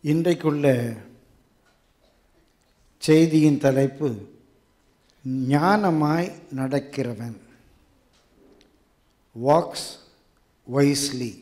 இன்றைக்குள்ள செய்தியின் தலைப்பு ஞானமாய் நடக்கிறவன் வாக்ஸ் வைஸ்லி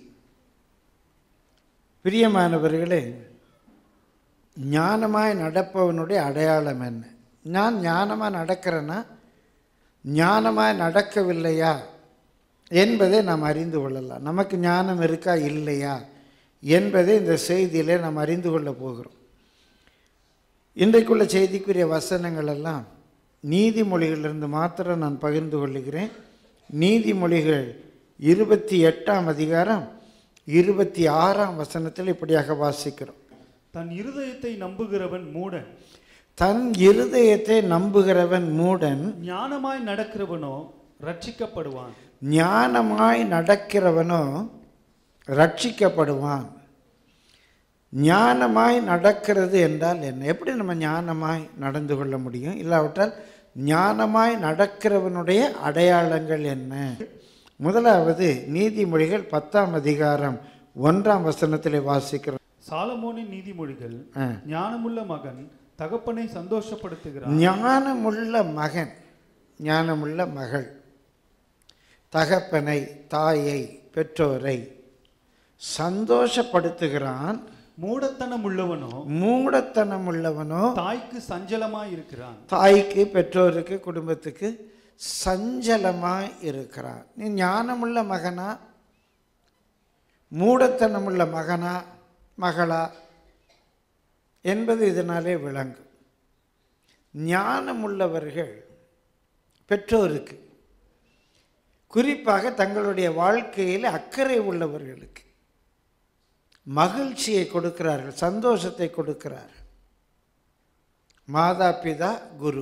பிரியமானவர்களே ஞானமாய் நடப்பவனுடைய அடையாளம் என்ன நான் ஞானமாக நடக்கிறேன்னா ஞானமாய் நடக்கவில்லையா என்பதை நாம் அறிந்து கொள்ளலாம் நமக்கு ஞானம் இருக்கா இல்லையா என்பதை இந்த செய்தியிலே நாம் அறிந்து கொள்ளப் போகிறோம் இன்றைக்குள்ள செய்திக்குரிய வசனங்கள் எல்லாம் நீதிமொழிகளிலிருந்து மாத்திரம் நான் பகிர்ந்து கொள்ளுகிறேன் நீதிமொழிகள் இருபத்தி எட்டாம் அதிகாரம் இருபத்தி ஆறாம் வசனத்தில் இப்படியாக வாசிக்கிறோம் தன் இருதயத்தை நம்புகிறவன் மூடன் தன் இருதயத்தை நம்புகிறவன் மூடன் ஞானமாய் நடக்கிறவனோ ரட்சிக்கப்படுவான் ஞானமாய் நடக்கிறவனோ ரட்சிக்கப்படுவான் ஞானமாய் நடக்கிறது என்றால் என்ன எப்படி நம்ம ஞானமாய் நடந்து கொள்ள முடியும் இல்லாவிட்டால் ஞானமாய் நடக்கிறவனுடைய அடையாளங்கள் என்ன முதலாவது நீதிமொழிகள் பத்தாம் அதிகாரம் ஒன்றாம் வசனத்திலே வாசிக்கிறோம் சாலமோனின் நீதிமொழிகள் ஆ. ஞானமுள்ள மகன் தகப்பனை சந்தோஷப்படுத்துகிறான் ஞானமுள்ள மகன் ஞானமுள்ள மகள் தகப்பனை தாயை பெற்றோரை சந்தோஷப்படுத்துகிறான் மூடத்தனம் உள்ளவனோ மூடத்தனம் உள்ளவனோ தாய்க்கு சஞ்சலமாய் இருக்கிறான் தாய்க்கு பெற்றோருக்கு குடும்பத்துக்கு சஞ்சலமாய் இருக்கிறான் நீ ஞானமுள்ள மகனா மூடத்தனமுள்ள மகனா மகளா என்பது இதனாலே விளங்கும் ஞானமுள்ளவர்கள் பெற்றோருக்கு குறிப்பாக தங்களுடைய வாழ்க்கையில் அக்கறை உள்ளவர்களுக்கு மகிழ்ச்சியை கொடுக்கிறார்கள் சந்தோஷத்தை கொடுக்கிறார்கள் மாதா பிதா குரு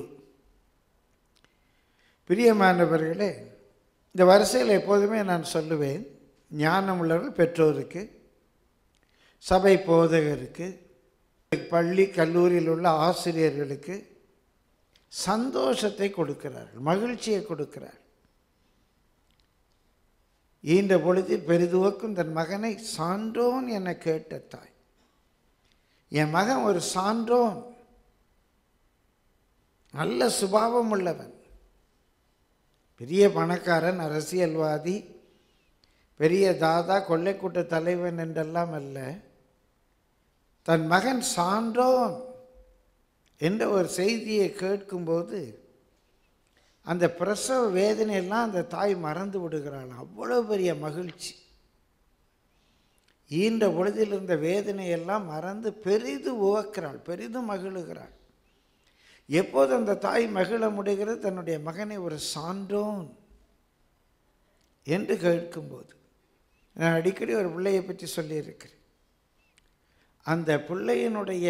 பிரியமானவர்களே இந்த வரிசையில் எப்போதுமே நான் சொல்லுவேன் ஞானம் உள்ளவர்கள் பெற்றோருக்கு சபை போதகருக்கு பள்ளி கல்லூரியில் உள்ள ஆசிரியர்களுக்கு சந்தோஷத்தை கொடுக்கிறார்கள் மகிழ்ச்சியை கொடுக்கிறார் ஈன்ற பொழுதில் பெரிதுவக்கும் தன் மகனை சான்றோன் என கேட்ட தாய் என் மகன் ஒரு சான்றோன் நல்ல சுபாவம் உள்ளவன் பெரிய பணக்காரன் அரசியல்வாதி பெரிய தாதா கொள்ளைக்கூட்ட தலைவன் என்றெல்லாம் அல்ல தன் மகன் சான்றோன் என்ற ஒரு செய்தியை கேட்கும்போது அந்த பிரசவ வேதனையெல்லாம் அந்த தாய் மறந்து விடுகிறாள் அவ்வளோ பெரிய மகிழ்ச்சி ஈன்ற பொழுதில் இருந்த வேதனையெல்லாம் மறந்து பெரிது உவக்கிறாள் பெரிதும் மகிழுகிறாள் எப்போது அந்த தாய் மகிழ முடிகிறது தன்னுடைய மகனை ஒரு சான்றோன் என்று கேட்கும்போது நான் அடிக்கடி ஒரு பிள்ளையை பற்றி சொல்லியிருக்கிறேன் அந்த பிள்ளையினுடைய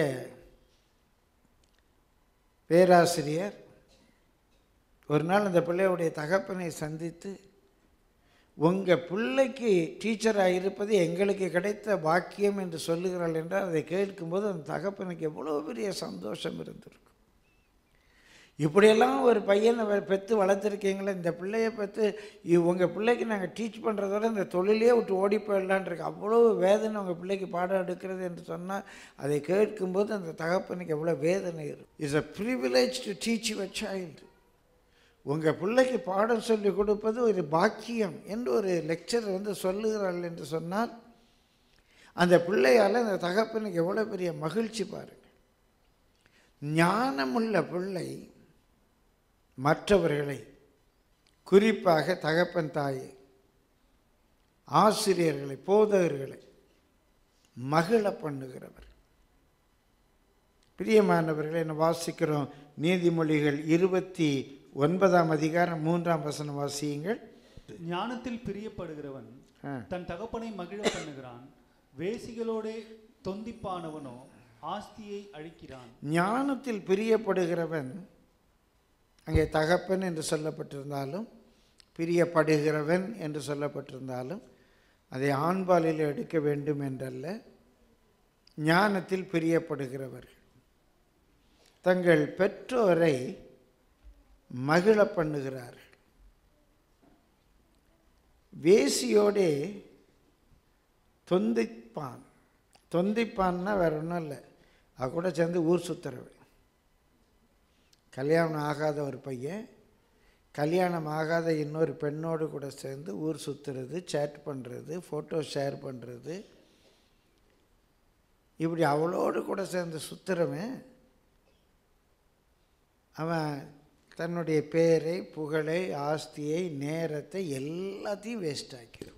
பேராசிரியர் ஒரு நாள் அந்த பிள்ளையுடைய தகப்பனை சந்தித்து உங்கள் பிள்ளைக்கு டீச்சராக இருப்பது எங்களுக்கு கிடைத்த பாக்கியம் என்று சொல்லுகிறாள் என்றால் அதை கேட்கும்போது அந்த தகப்பனுக்கு எவ்வளோ பெரிய சந்தோஷம் இருந்திருக்கும் இப்படியெல்லாம் ஒரு பையனை வ- பெற்று வளர்த்துருக்கீங்களே இந்த பிள்ளையை பெற்று உங்கள் பிள்ளைக்கு நாங்கள் டீச் பண்ணுறதோட இந்த தொழிலே விட்டு ஓடி போயிடலான் இருக்கு அவ்வளோ வேதனை உங்கள் பிள்ளைக்கு பாடம் எடுக்கிறது என்று சொன்னால் அதை கேட்கும்போது அந்த தகப்பனுக்கு எவ்வளோ வேதனை இருக்கும் it's a privilege to teach your child உங்கள் பிள்ளைக்கு பாடம் சொல்லி கொடுப்பது ஒரு பாக்கியம் என்று ஒரு லெக்சர் வந்து சொல்லுகிறாள் என்று சொன்னால் அந்த பிள்ளையால் அந்த தகப்பனுக்கு எவ்வளோ பெரிய மகிழ்ச்சி பாருங்கள் ஞானமுள்ள பிள்ளை மற்றவர்களை குறிப்பாக தகப்பன் தாயை ஆசிரியர்களை போதகர்களை மகிழ பண்ணுகிறவர் பிரியமானவர்களை என்ன வாசிக்கிறோம் நீதிமொழிகள் இருபத்தி ஒன்பதாம் அதிகாரம் மூன்றாம் வசனம் வாசியுங்கள் ஞானத்தில் பிரியப்படுகிறவன் ஆ. தன் தகப்பனை மகிழ பண்ணுகிறான் வேசிகளோடே தொந்திப்பானவனோ ஆஸ்தியை அழிக்கிறான் ஞானத்தில் பிரியப்படுகிறவன் அங்கே தகப்பன் என்று சொல்லப்பட்டிருந்தாலும் பிரியப்படுகிறவன் என்று சொல்லப்பட்டிருந்தாலும் அதை ஆண்பாலில் எடுக்க வேண்டும் என்றல்ல ஞானத்தில் பிரியப்படுகிறவர்கள் தங்கள் பெற்றோரை மகிழ பண்ணுகிறார்கள் வேசியோடே தொந்திப்பான் தொந்திப்பான்னா வேற ஒன்றும் இல்லை அவ கூட சேர்ந்து ஊர் சுற்றுறவன் கல்யாணம் ஆகாத ஒரு பையன் கல்யாணம் ஆகாத இன்னொரு பெண்ணோடு கூட சேர்ந்து ஊர் சுற்றுறது சேட் பண்ணுறது ஃபோட்டோ ஷேர் பண்ணுறது இப்படி அவளோடு கூட சேர்ந்து சுற்றுறவன் அவன் தன்னுடைய பேரை புகழை ஆஸ்தியை நேரத்தை எல்லாத்தையும் வேஸ்ட் ஆக்கிடும்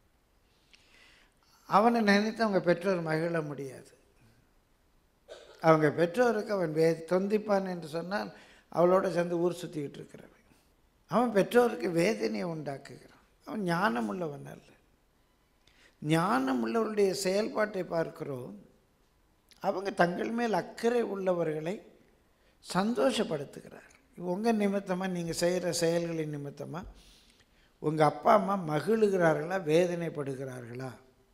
அவனை நினைத்து அவங்க பெற்றோர் மகிழ முடியாது அவங்க பெற்றோருக்கு அவன் வே தொந்திப்பான் என்று சொன்னால் அவளோட சேர்ந்து ஊர் சுற்றிக்கிட்டு இருக்கிறவன் அவன் பெற்றோருக்கு வேதனையை உண்டாக்குகிறான் அவன் ஞானம் உள்ளவன் அல்ல ஞானம் உள்ளவருடைய செயல்பாட்டை பார்க்கிறோம் அவங்க தங்கள் மேல் அக்கறை உள்ளவர்களை சந்தோஷப்படுத்துகிறார் உங்கள் நிமித்தமாக நீங்கள் செய்கிற செயல்களின் நிமித்தமாக உங்கள் அப்பா அம்மா மகிழுகிறார்களா வேதனைப்படுகிறார்களா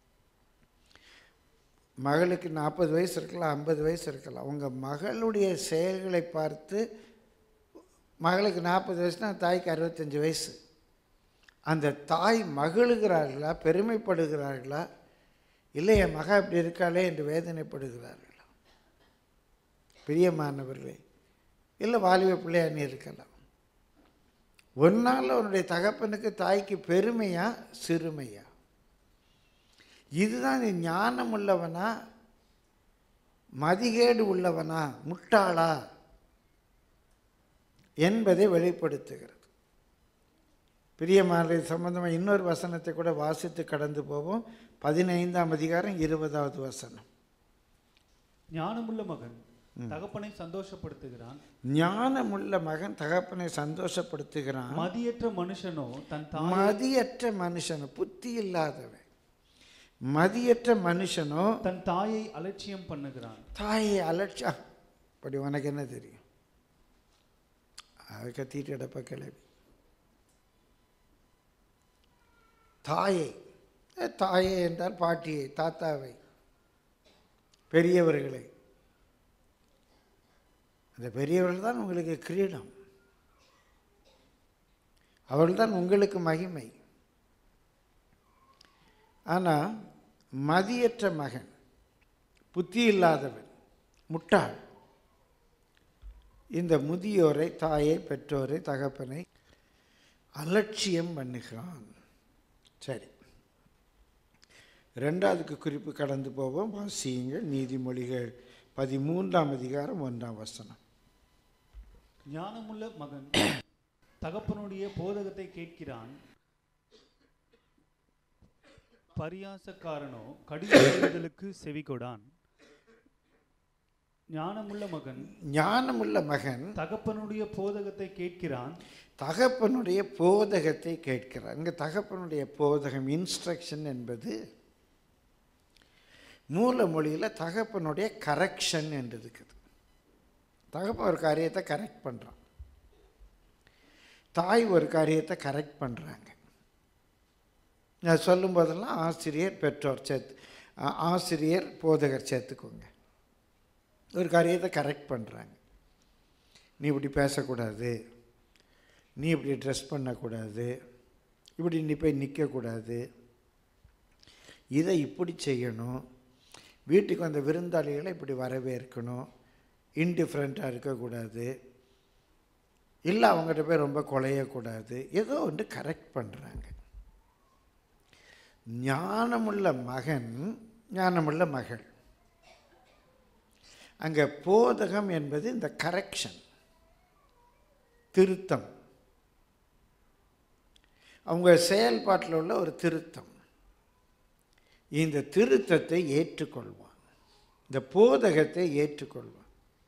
மகளுக்கு நாற்பது வயசு இருக்கலாம் ஐம்பது வயசு இருக்கலாம் உங்கள் மகளுடைய செயல்களை பார்த்து மகளுக்கு நாற்பது வயசுனா தாய்க்கு அறுபத்தஞ்சு வயசு அந்த தாய் மகிழுகிறார்களா பெருமைப்படுகிறார்களா இல்லை என் மக இப்படி இருக்காளே என்று வேதனைப்படுகிறார்களா பிரியமானவர்களே இல்லை வாலிப பிள்ளையா நீ இருக்கலாம் ஒன்றால் அவனுடைய தகப்பனுக்கு தாய்க்கு பெருமையா சிறுமையா இதுதான் நீ ஞானம் உள்ளவனா மதிகேடு உள்ளவனா முட்டாளா என்பதை வெளிப்படுத்துகிறது பிரியமானது சம்பந்தமாக இன்னொரு வசனத்தை கூட வாசித்து கடந்து போவோம் பதினைந்தாம் அதிகாரம் இருபதாவது வசனம் ஞானமுள்ள மகன் தகப்பனை சந்தோஷப்படுத்துகிறான் ஞானமுள்ள மகன் தகப்பனை சந்தோஷப்படுத்துகிறான் மதியற்ற மனுஷனோ தன் தாய் மதியற்ற மனுஷனோ புத்தி இல்லாதவன் மதியற்ற மனுஷனோ தன் தாயை அலட்சியம் பண்ணுகிறான் தாயை அலட்சா அப்படி உனக்கு என்ன தெரியும் அது கத்திட்டு கிடப்ப கிளவி தாயை அஹ், தாயை என்றால் பாட்டியை தாத்தாவை பெரியவர்களை அந்த பெரியவர்கள் தான் உங்களுக்கு கிரீடம் அவர்கள்தான் உங்களுக்கு மகிமை ஆனால் மதியற்ற மகன் புத்தி இல்லாதவன் முட்டாள் இந்த முதியோரை தாயை பெற்றோரை தகப்பனை அலட்சியம் பண்ணுகிறான் சரி ரெண்டாவதுக்கு குறிப்பு கடந்து போவோம் வாசியுங்கள் நீதிமொழிகள் பதிமூன்றாம் அதிகாரம் ஒன்றாம் வசனம் ஞானமுள்ள மகன் தகப்பனுடைய போதகத்தை கேட்கிறான் பரியாசக்காரனோ கடிதங்களுக்கு செவிகொடான் ஞானமுள்ள மகன் ஞானமுள்ள மகன் தகப்பனுடைய போதகத்தை கேட்கிறான் தகப்பனுடைய போதகத்தை கேட்கிறார் இங்கே தகப்பனுடைய போதகம் இன்ஸ்ட்ரக்ஷன் என்பது மூல மொழியில் தகப்பனுடைய கரெக்ஷன் என்று இருக்குது தகப்பன் ஒரு காரியத்தை கரெக்ட் பண்ணுறான் தாய் ஒரு காரியத்தை கரெக்ட் பண்ணுறாங்க நான் சொல்லும் போதெல்லாம் ஆசிரியர் பெற்றோர் சேர்த்து ஆ- ஆசிரியர் போதகர் சேர்த்துக்கோங்க ஒரு காரியத்தை கரெக்ட் பண்ணுறாங்க நீ இப்படி பேசக்கூடாது நீ இப்படி ட்ரெஸ் பண்ணக்கூடாது இப்படி நீ போய் நிற்கக்கூடாது இதை இப்படி செய்யணும் வீட்டுக்கு வந்த விருந்தாளிகளை இப்படி வரவேற்கணும் இன்டிஃப்ரெண்ட்டாக இருக்கக்கூடாது இல்லை அவங்ககிட்ட போய் ரொம்ப குலையக்கூடாது ஏதோ ஒன்று கரெக்ட் பண்ணுறாங்க ஞானமுள்ள மகன் ஞானமுள்ள மகள் அங்கே போதகம் என்பது இந்த கரெக்ஷன் திருத்தம் அவங்க செயல்பாட்டில் உள்ள ஒரு திருத்தம் இந்த திருத்தத்தை ஏற்றுக்கொள்வான் இந்த போதகத்தை ஏற்றுக்கொள்வான்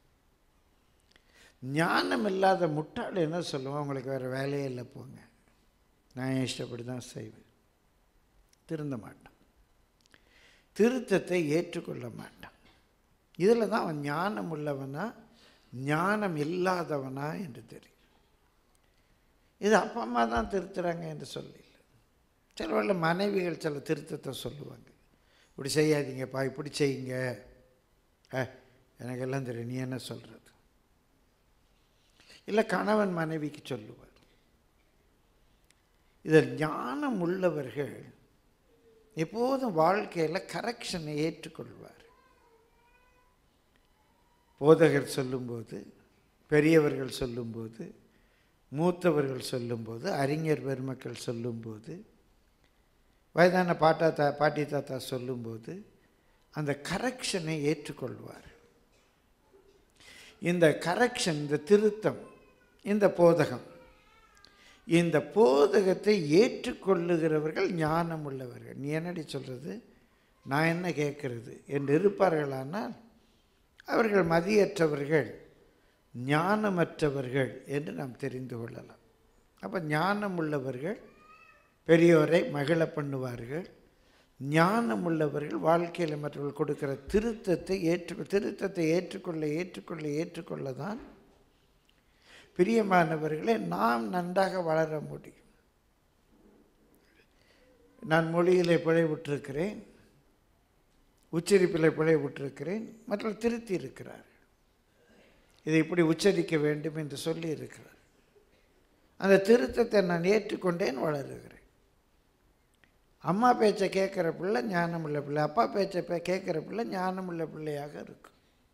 ஞானம் இல்லாத முட்டாள் என்ன சொல்லுவான் உங்களுக்கு வேறு வேலையே இல்லை போங்க நான் என் இஷ்டப்படி தான் செய்வேன் திருந்த மாட்டான் திருத்தத்தை ஏற்றுக்கொள்ள மாட்டான் இதில் தான் அவன் ஞானம் உள்ளவனா ஞானம் இல்லாதவனா என்று தெரியும் இது அப்பா அம்மா தான் திருத்துறாங்க என்று சொல்லி இல்லை சில வேளை மனைவிகள் சில திருத்தத்தை சொல்லுவாங்க இப்படி செய்யாதீங்கப்பா இப்படி செய்யுங்க ஏ எனக்கு எல்லாம் தெரியும் நீ என்ன சொல்கிறது இல்லை கணவன் மனைவிக்கு சொல்லுவார் இதில் ஞானம் உள்ளவர்கள் எப்போதும் வாழ்க்கையில் கரெக்ஷனை ஏற்றுக்கொள்வார் போதகர் சொல்லும்போது பெரியவர்கள் சொல்லும்போது மூத்தவர்கள் சொல்லும்போது அறிஞர் பெருமக்கள் சொல்லும்போது வயதான பாட்டா தா பாட்டி தாத்தா சொல்லும்போது அந்த கரெக்ஷனை ஏற்றுக்கொள்வார் இந்த கரெக்ஷன் இந்த திருத்தம் இந்த போதகம் இந்த போதகத்தை ஏற்றுக்கொள்ளுகிறவர்கள் ஞானம் உள்ளவர்கள் நீ என்னடி சொல்கிறது நான் என்ன கேட்கறது என்று இருப்பார்களானால் அவர்கள் மதியற்றவர்கள் ஞானமற்றவர்கள் என்று நாம் தெரிந்து கொள்ளலாம் அப்போ ஞானம் உள்ளவர்கள் பெரியோரை மகிழ பண்ணுவார்கள் ஞானம் உள்ளவர்கள் வாழ்க்கையில் மற்றவர்கள் கொடுக்கிற திருத்தத்தை ஏற்று திருத்தத்தை ஏற்றுக்கொள்ள ஏற்றுக்கொள்ள ஏற்றுக்கொள்ள தான் பிரியமானவர்களே நாம் நன்றாக வளர முடியும் நான் மொழியிலே பிழைவிட்டிருக்கிறேன் உச்சரிப்பில் பிழைவிட்டிருக்கிறேன் மற்ற திருத்தி இருக்கிறார் இதை இப்படி உச்சரிக்க வேண்டும் என்று சொல்லி இருக்கிறார் அந்த திருத்தத்தை நான் ஏற்றுக்கொண்டேன் வளருகிறேன் அம்மா பேச்சை கேட்குற பிள்ளை ஞானமுள்ள பிள்ளை அப்பா பேச்சை பே கேட்குற பிள்ளை ஞானமுள்ள பிள்ளையாக இருக்கும்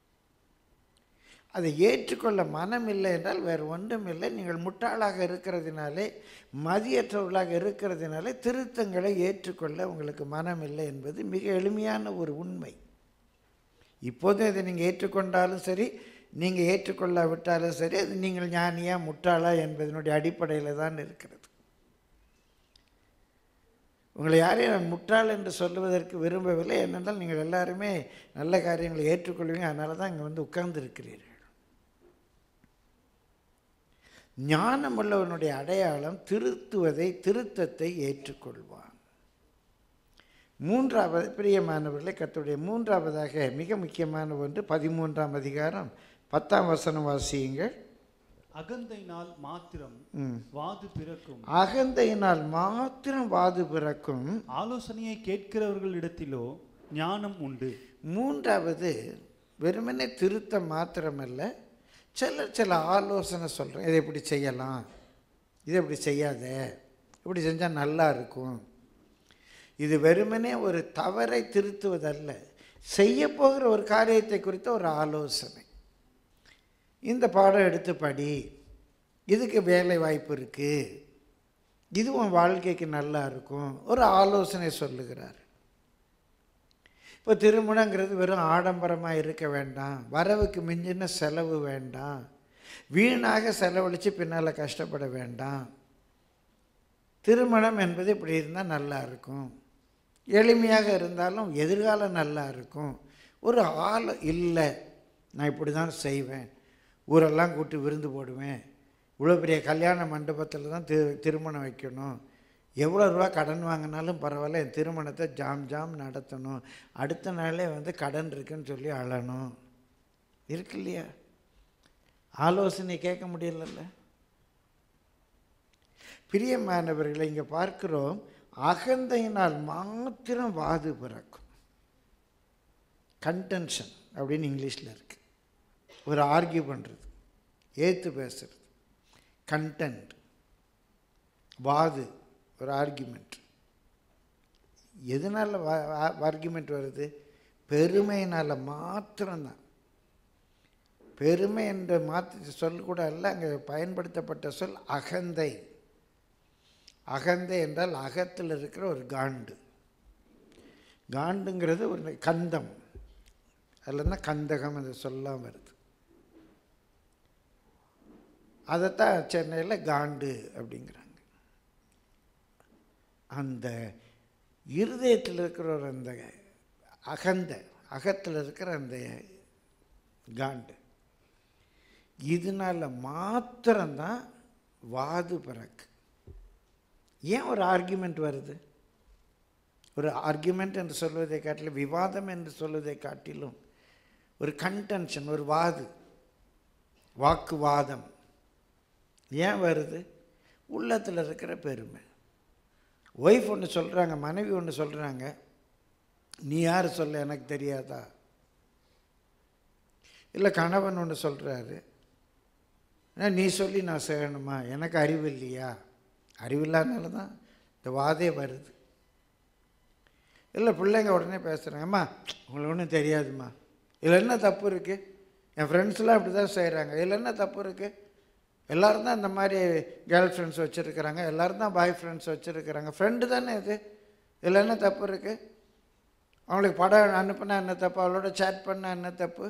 அதை ஏற்றுக்கொள்ள மனம் இல்லை என்றால் வேறு ஒன்றும் இல்லை நீங்கள் முட்டாளாக இருக்கிறதுனாலே மதியற்றவர்களாக இருக்கிறதுனாலே திருத்தங்களை ஏற்றுக்கொள்ள உங்களுக்கு மனம் இல்லை என்பது மிக எளிமையான ஒரு உண்மை இப்போதும் இதை நீங்கள் ஏற்றுக்கொண்டாலும் சரி நீங்கள் ஏற்றுக்கொள்ளாவிட்டாலும் சரி அது நீங்கள் ஞானியா முட்டாளா என்பதனுடைய அடிப்படையில் தான் இருக்கிறது உங்களை யாரையும் நான் முட்டாள் என்று சொல்லுவதற்கு விரும்பவில்லை ஏனென்றால் நீங்கள் எல்லாருமே நல்ல காரியங்களை ஏற்றுக்கொள்வீங்க அதனால தான் இங்கே வந்து உட்கார்ந்து இருக்கிறீர்கள் ஞானம் உள்ளவனுடைய அடையாளம் திருத்துவதை திருத்தத்தை ஏற்றுக்கொள்வான் மூன்றாவது பிரியமானவர்களை கத்துடைய மூன்றாவதாக மிக முக்கியமான ஒன்று பதிமூன்றாம் அதிகாரம் பத்தாம் வசனம் வாசியுங்கள் அகந்தையினால் மாத்திரம் ம். வாது பிறக்கும் அகந்தையினால் மாத்திரம் வாது பிறக்கும் ஆலோசனையை கேட்கிறவர்களிடத்திலோ ஞானம் உண்டு மூன்றாவது வெறுமனே திருத்தம் மாத்திரமல்ல சிலர் சில ஆலோசனை சொல்கிறேன் இதை இப்படி செய்யலாம் இதை இப்படி செய்யாத இப்படி செஞ்சால் நல்லா இருக்கும் இது வெறுமனே ஒரு தவறை திருத்துவதல்ல செய்ய போகிற ஒரு காரியத்தை குறித்த ஒரு ஆலோசனை இந்த பாடம் எடுத்து படி இதுக்கு வேலை வாய்ப்பு இருக்குது இது உன் வாழ்க்கைக்கு நல்லா இருக்கும் ஒரு ஆலோசனை சொல்லுகிறார் இப்போ திருமணங்கிறது வெறும் ஆடம்பரமாக இருக்க வேண்டாம் வரவுக்கு மிஞ்சின செலவு வேண்டாம் வீணாக செலவழித்து பின்னால் கஷ்டப்பட வேண்டாம் திருமணம் என்பது இப்படி இருந்தால் நல்லா இருக்கும் எளிமையாக இருந்தாலும் எதிர்காலம் நல்லா இருக்கும் ஒரு ஆள் இல்லை நான் இப்படி தான் செய்வேன் ஊரெல்லாம் கூட்டி விருந்து போடுவேன் இவ்வளோ பெரிய கல்யாண மண்டபத்தில் தான் திரு திருமணம் வைக்கணும் எவ்வளோ ரூபா கடன் வாங்கினாலும் பரவாயில்ல என் திருமணத்தை ஜாம் ஜாம் நடத்தணும் அடுத்த நாளே வந்து கடன் இருக்குன்னு சொல்லி அழணும் இருக்கு இல்லையா ஆலோசனை கேட்க முடியலல்ல பிரியமானவர்களை இங்கே பார்க்கிறோம் அகந்தையினால் மாத்திரம் வாது பிறக்கும் கன்டென்ஷன் அப்படின்னு இங்கிலீஷில் இருக்கு ஒரு ஆர்கியூ பண்ணுறது ஏற்று பேசுறது கண்டென்ட் வாது ஒரு ஆர்கியூமெண்ட் எதனால் ஆர்கியூமெண்ட் வருது பெருமையினால் மாத்திரம்தான் பெருமை என்ற மாற்று சொல் கூட அல்ல அங்கே பயன்படுத்தப்பட்ட சொல் அகந்தை அகந்தை என்றால் அகத்தில் இருக்கிற ஒரு காண்டு காண்டுங்கிறது ஒரு கந்தம் அதில் தான் கந்தகம் அந்த சொல்லலாம் வருது அதைத்தான் சென்னையில் காண்டு அப்படிங்கிறாங்க அந்த இருதயத்தில் இருக்கிற ஒரு அந்த அகந்த அகத்தில் இருக்கிற அந்த காண்டு இதனால் மாத்திரம்தான் வாது பிறக்கு ஏன் ஒரு ஆர்கியூமெண்ட் வருது ஒரு ஆர்கியூமெண்ட் என்று சொல்வதை காட்டிலும் விவாதம் என்று சொல்வதை காட்டிலும் ஒரு கன்டென்ஷன் ஒரு வாது வாக்குவாதம் ஏன் வருது உள்ளத்தில் இருக்கிற பெருமை ஒய்ஃப் ஒன்று சொல்கிறாங்க மனைவி ஒன்று சொல்கிறாங்க நீ யார் சொல்ல எனக்கு தெரியாதா இல்லை கணவன் ஒன்று சொல்கிறாரு நீ சொல்லி நான் செய்யணுமா எனக்கு அறிவு இல்லையா அறிவில்லாதனால தான் இந்த வாதே வருது இல்லை பிள்ளைங்க உடனே பேசுகிறாங்க அம்மா உங்களுக்கு ஒன்றும் தெரியாதும்மா இதில் என்ன தப்பு இருக்குது என் ஃப்ரெண்ட்ஸ்லாம் அப்படி தான் செய்கிறாங்க இதில் என்ன தப்பு இருக்குது எல்லோரும் தான் இந்த மாதிரி கேர்ள் ஃப்ரெண்ட்ஸ் வச்சுருக்கிறாங்க எல்லோரும் தான் பாய் ஃப்ரெண்ட்ஸ் வச்சுருக்கிறாங்க ஃப்ரெண்டு தானே இது இதில் என்ன தப்பு இருக்குது அவங்களுக்கு படம் அனுப்புனா என்ன தப்பு அவளோட சேட் பண்ண என்ன தப்பு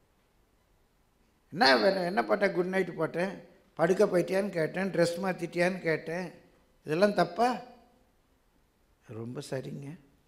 என்ன வேணும் என்ன போட்டேன் குட் நைட் போட்டேன் படுக்க போயிட்டியான்னு கேட்டேன் ட்ரெஸ் மாற்றிட்டியான்னு கேட்டேன் இதெல்லாம் தப்பா ரொம்ப சரிங்க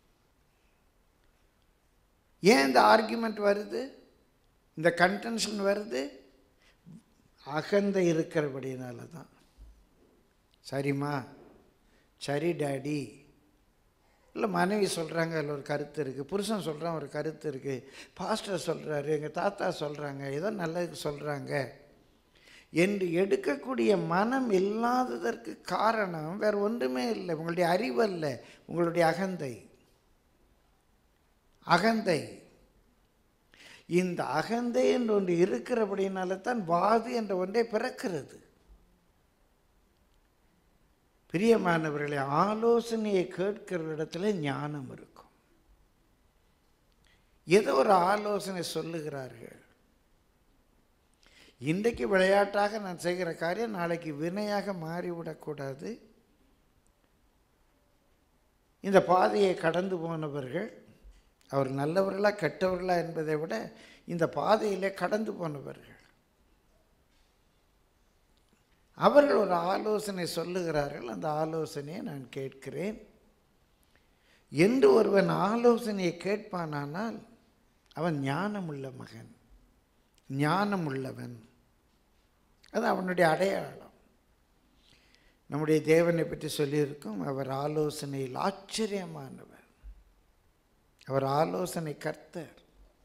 ஏன் இந்த ஆர்கியூமெண்ட் வருது இந்த கன்டென்ஷன் வருது அகந்தை இருக்கிறபடினால தான் சரிம்மா சரி டேடி இல்லை மனைவி சொல்கிறாங்க அதில் ஒரு கருத்து இருக்குது புருஷன் சொல்கிறான் ஒரு கருத்து இருக்குது பாஸ்டர் சொல்கிறாரு எங்கள் தாத்தா சொல்கிறாங்க ஏதோ நல்லதுக்கு சொல்கிறாங்க என்று எடுக்கக்கூடிய மனம் இல்லாததற்கு காரணம் வேறு ஒன்றுமே இல்லை உங்களுடைய அறிவு அல்ல உங்களுடைய அகந்தை அகந்தை இந்த அகந்தை என்று ஒன்று இருக்கிறபடினால தான் வாது என்ற ஒன்றே பிறக்கிறது பிரியமானவர்களை ஆலோசனையை கேட்கிற இடத்துல ஞானம் இருக்கும் ஏதோ ஒரு ஆலோசனை சொல்லுகிறார்கள் இன்றைக்கு விளையாட்டாக நான் செய்கிற காரியம் நாளைக்கு வினையாக மாறிவிடக்கூடாது இந்த பாதையை கடந்து போனவர்கள் அவர் நல்லவர்களா கெட்டவர்களா என்பதை விட இந்த பாதையிலே கடந்து போனவர்கள் அவர்கள் ஒரு ஆலோசனை சொல்லுகிறார்கள் அந்த ஆலோசனையை நான் கேட்கிறேன் என்று ஒருவன் ஆலோசனையை கேட்பானானால் அவன் ஞானமுள்ள மகன் ஞானமுள்ளவன் அது அவனுடைய அடையாளம் நம்முடைய தேவனை பற்றி சொல்லியிருக்கோம் அவர் ஆலோசனையில் ஆச்சரியமானவர் அவர் ஆலோசனை கர்த்தர்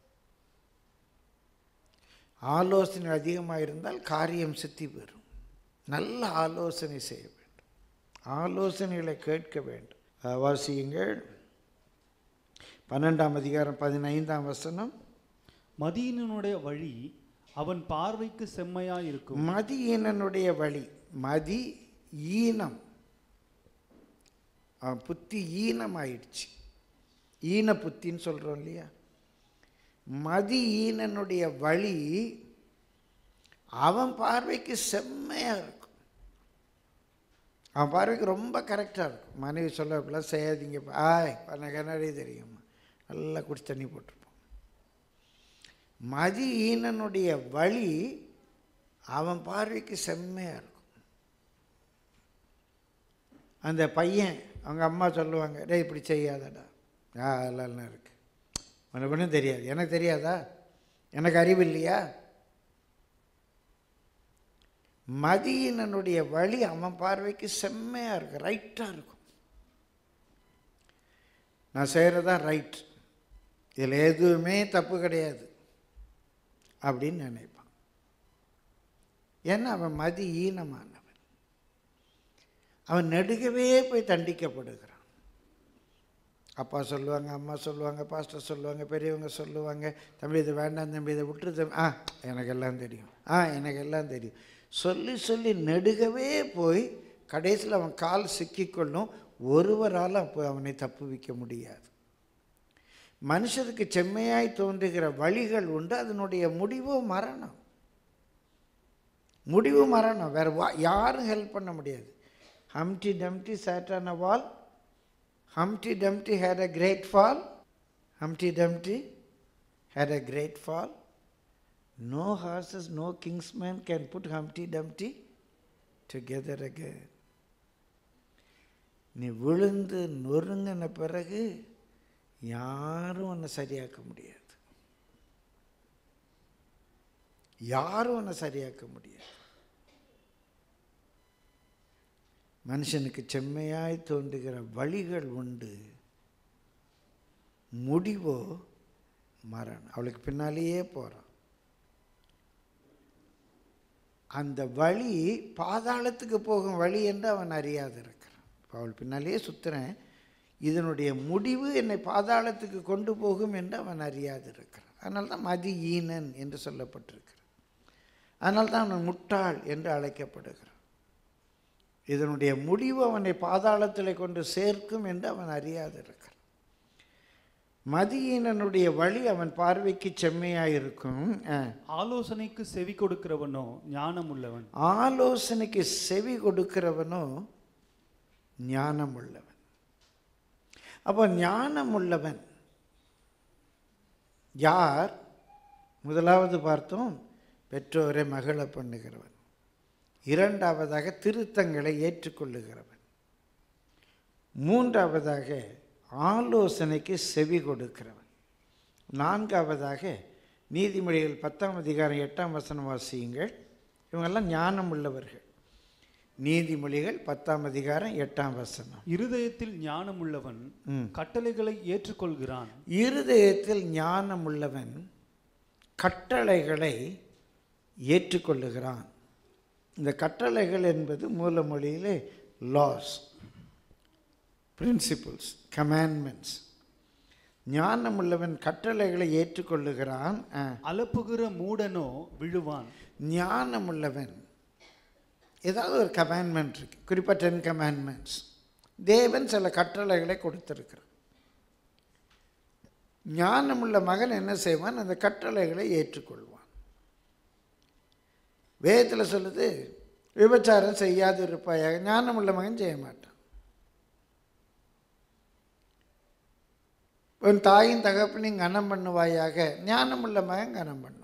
ஆலோசனை அதிகமாக இருந்தால் காரியம் சித்தி பெறும் நல்ல ஆலோசனை செய்ய வேண்டும் ஆலோசனைகளை கேட்க வேண்டும் அஹ் வாசியுங்கள் பன்னெண்டாம் அதிகாரம் பதினைந்தாம் வசனம் மதியினுடைய வழி அவன் பார்வைக்கு செம்மையாய் இருக்கும் மதி ஈனனுடைய வழி மதி ஈனம் அவன் புத்தி ஈனமாயிடுச்சு ஈன புத்தின்னு சொல்கிறோம் இல்லையா மதி ஈனனுடைய வழி அவன் பார்வைக்கு செம்மையாக இருக்கும் அவன் பார்வைக்கு ரொம்ப கரெக்டாக இருக்கும் மனைவி சொல்ல இப்படிலாம் செய்யாதீங்க ஆய் எனக்கு என்னடே தெரியுமா நல்லா குடிச்சு தண்ணி போட்டிருப்போம் மதி ஈனனுடைய வழி அவன் பார்வைக்கு செம்மையாக இருக்கும் அந்த பையன் அவங்க அம்மா சொல்லுவாங்க டேய் இப்படி செய்யாதடா ஆ அதெல்லாம் இருக்கு உனக்கு ஒன்றும் தெரியாது எனக்கு தெரியாதா எனக்கு அறிவு இல்லையா மதியினனுடைய வழி அவன் பார்வைக்கு செம்மையாக இருக்கும் ரைட்டாக இருக்கும் நான் செய்கிறதா ரைட் இதில் எதுவுமே தப்பு கிடையாது அப்படின்னு நினைப்பான் ஏன்னா அவன் மதி ஈனமானவன் அவன் நெடுகவே போய் தண்டிக்கப்படுகிறான் அப்பா சொல்லுவாங்க அம்மா சொல்லுவாங்க பாஸ்டர் சொல்லுவாங்க பெரியவங்க சொல்லுவாங்க தம்பி இது வேண்டாம் தம்பி இதை விட்டுரு தம்பி ஆ எனக்கு எல்லாம் தெரியும் ஆ எனக்கு எல்லாம் தெரியும் சொல்லி சொல்லி நெடுகவே போய் கடைசியில் அவன் கால் சிக்கிக்கொள்ளும் ஒருவரால் அப்போ அவனை தப்புவிக்க முடியாது மனுஷருக்கு செம்மையாய் தோன்றுகிற வழிகள் உண்டு அதனுடைய முடிவு மரணம் முடிவு மரணம் வேற வா யாரும் ஹெல்ப் பண்ண முடியாது Humpty Dumpty sat on wall Humpty Dumpty had a great fall Humpty Dumpty had a great fall no horses no king's men can put Humpty Dumpty together again நீ விழுந்து நொறுங்கின பிறகு யாரும் உன்னை சரியாக்க முடியாது யாரும் உன்னை சரியாக்க முடியாது மனுஷனுக்கு செம்மையாய் தோன்றுகிற வழிகள் உண்டு முடிவோ மரணம் அவளுக்கு பின்னாலேயே போகிறான் அந்த வழி பாதாளத்துக்கு போகும் வழி என்று அவன் அறியாது இருக்கிறான் இப்போ அவள் பின்னாலேயே சுத்துறேன் இதனுடைய முடிவு என்னை பாதாளத்துக்கு கொண்டு போகும் என்று அவன் அறியாது இருக்கிறான் அதனால தான் மதி ஈனன் என்று சொல்லப்பட்டிருக்கிறான் அதனால தான் அவன் முட்டாள் என்று அழைக்கப்படுகிறான் இதனுடைய முடிவு அவனை பாதாளத்தில் கொண்டு சேர்க்கும் என்று அவன் அறியாது இருக்கிறான் மதியீனனுடைய வழி அவன் பார்வைக்கு செம்மையாயிருக்கும் ஆ. ஆலோசனைக்கு செவி கொடுக்கிறவனோ ஞானம் உள்ளவன் ஆலோசனைக்கு செவி கொடுக்கிறவனோ ஞானம் உள்ளவன் அப்போ ஞானம் உள்ளவன் யார் முதலாவது பார்த்தோம் பெற்றோரை மகள பண்ணுகிறவன் இரண்டாவதாக திருத்தங்களை ஏற்றுக்கொள்ளுகிறவன் மூன்றாவதாக ஆலோசனைக்கு செவி கொடுக்கிறவன் நான்காவதாக நீதிமொழிகள் பத்தாம் அதிகாரம் எட்டாம் வசனம் வாசியுங்கள் இவங்கெல்லாம் ஞானம் உள்ளவர்கள் நீதிமொழிகள் பத்தாம் அதிகாரம் எட்டாம் வசனம் இருதயத்தில் ஞானம் உள்ளவன் ம். கட்டளைகளை ஏற்றுக்கொள்கிறான் இருதயத்தில் ஞானம் உள்ளவன் கட்டளைகளை ஏற்றுக்கொள்ளுகிறான் இந்த கட்டளைகள் என்பது மூல மொழியிலே லாஸ் பிரின்சிபிள்ஸ் கமாண்ட்மெண்ட்ஸ் ஞானம் உள்ளவன் கட்டளைகளை ஏற்றுக்கொள்ளுகிறான் ஆ. அலப்புகிற மூடனோ விழுவான் ஞானம் உள்ளவன் ஏதாவது ஒரு கமாண்ட்மெண்ட் இருக்கு குறிப்பாக டென் கமாண்ட்மெண்ட்ஸ் தேவன் சில கட்டளைகளை கொடுத்திருக்கிறார் ஞானமுள்ள மகன் என்ன செய்வான் அந்த கட்டளைகளை ஏற்றுக்கொள்வான் வேதத்தில் சொல்லுது விபச்சாரம் செய்யாது இருப்பாயாக ஞானமுள்ள மகன் செய்ய மாட்டான் உன் தாயின் தகப்பனையும் கனம் பண்ணுவாயாக ஞானமுள்ள மகன் கனம் பண்ணுவான்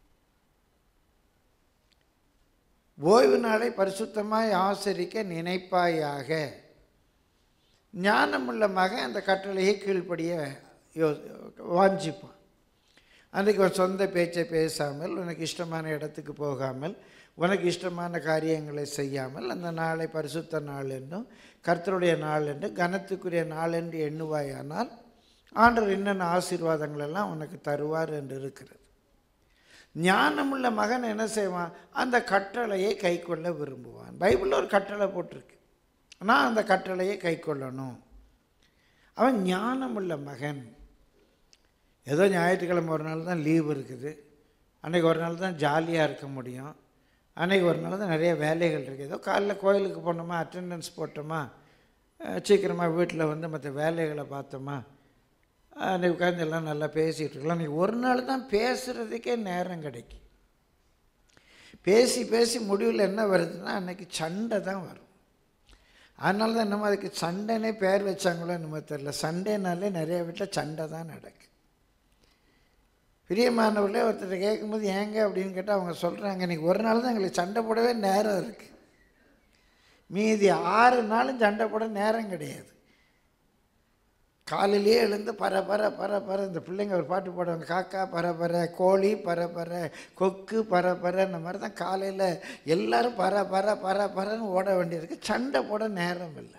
ஓய்வு நாளை பரிசுத்தமாய் ஆசரிக்க நினைப்பாயாக ஞானமுள்ள மகன் அந்த கட்டளையை கீழ்ப்படிய யோ வாஞ்சிப்பான் அன்றைக்கு ஒரு சொந்த பேச்சை பேசாமல் உனக்கு இஷ்டமான இடத்துக்கு போகாமல் உனக்கு இஷ்டமான காரியங்களை செய்யாமல் அந்த நாளை பரிசுத்த நாள் என்றும் கர்த்தருடைய நாள் என்று கனத்துக்குரிய நாள் என்று எண்ணுவாயானால் ஆண்டவர் என்னென்ன ஆசீர்வாதங்கள் எல்லாம் உனக்கு தருவார் என்று இருக்கிறது ஞானமுள்ள மகன் என்ன செய்வான் அந்த கட்டளையை கைக்கொள்ள விரும்புவான் பைபிளில் ஒரு கட்டளை போட்டிருக்கு நான் அந்த கட்டளையை கைக்கொள்ளணும் அவன் ஞானமுள்ள மகன் ஏதோ ஞாயிற்றுக்கிழமை ஒரு நாள் தான் லீவு இருக்குது அன்றைக்கி ஒரு நாள் தான் ஜாலியாக இருக்க முடியும் அன்றைக்கி ஒரு நாள் தான் நிறைய வேலைகள் இருக்குது ஏதோ காலைல கோயிலுக்கு போனோமா அட்டெண்டன்ஸ் போட்டோமா அஹ் சீக்கிரமாக வீட்டில் வந்து மற்ற வேலைகளை பார்த்தோமா அன்றைக்கி உட்காந்து எல்லாம் நல்லா பேசிகிட்டு இருக்கலாம் அன்றைக்கி ஒரு நாள் தான் பேசுகிறதுக்கே நேரம் கிடைக்கும் பேசி பேசி முடிவில் என்ன வருதுன்னா அன்றைக்கி சண்டை தான் வரும் அதனால தான் என்னமோ அதுக்கு சண்டைனே பேர் வச்சாங்களோ என்னமோ தெரில சண்டேனாலே நிறைய வீட்டில் சண்டை தான் நடக்கு பிரியமானவர்களே ஒருத்தர் கேட்கும்போது ஏங்க அப்படின்னு கேட்டால் அவங்க சொல்கிறாங்க இன்றைக்கி ஒரு நாள் தான் எங்களுக்கு சண்டை போடவே நேரம் இருக்குது மீதி ஆறு நாளும் சண்டை போட நேரம் கிடையாது காலையிலேயே எழுந்து பர பர பர பர இந்த பிள்ளைங்க ஒரு பாட்டு பாடுவாங்க காக்கா பர பர கோழி பர பர கொக்கு பர பர இந்த மாதிரி தான் காலையில் எல்லாரும் பர பர பர பரன்னு ஓட வேண்டியிருக்கு சண்டை போட நேரம் இல்லை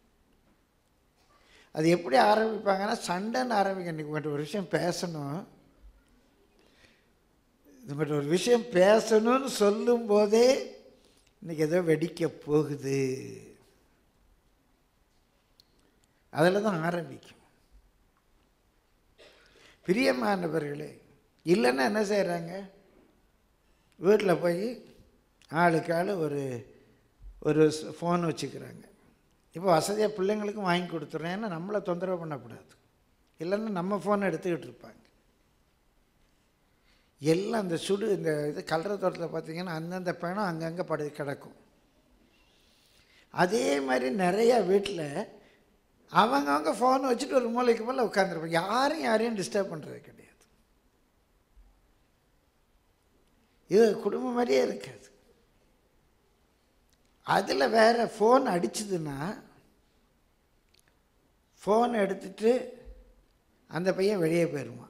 அது எப்படி ஆரம்பிப்பாங்கன்னா சண்டைன்னு ஆரம்பிக்க இன்றைக்கி உங்கள்கிட்ட ஒரு விஷயம் பேசணும் உங்கள்கிட்ட ஒரு விஷயம் பேசணும்னு சொல்லும்போதே இன்னைக்கு ஏதோ வெடிக்க போகுது அதில் தான் ஆரம்பிக்கும் பிரியமானவர்களே இல்லைன்னா என்ன செய்கிறாங்க வீட்டில் போய் ஆளுக்கு ஆள் ஒரு ஒரு ஃபோன் வச்சுக்கிறாங்க இப்போ வசதியாக பிள்ளைங்களுக்கும் வாங்கி கொடுத்துட்றேன் ஏன்னா நம்மளை தொந்தரவு பண்ணக்கூடாது இல்லைன்னா நம்ம ஃபோன் எடுத்துக்கிட்டு இருப்பாங்க எல்லாம் அந்த சுடு இந்த இது கலர தோட்டத்தில் பார்த்தீங்கன்னா அந்தந்த பணம் அங்கங்கே படு கிடக்கும் அதே மாதிரி நிறையா வீட்டில் அவங்கவங்க ஃபோனை வச்சுட்டு ஒரு மூளைக்கு மேலே உட்காந்துருப்பாங்க யாரும் யாரையும் டிஸ்டர்ப் பண்ணுறது கிடையாது இது குடும்பம் மாதிரியே இருக்காது அதில் வேறு ஃபோன் அடிச்சதுன்னா ஃபோன் எடுத்துட்டு அந்த பையன் வெளியே போயிடுவான்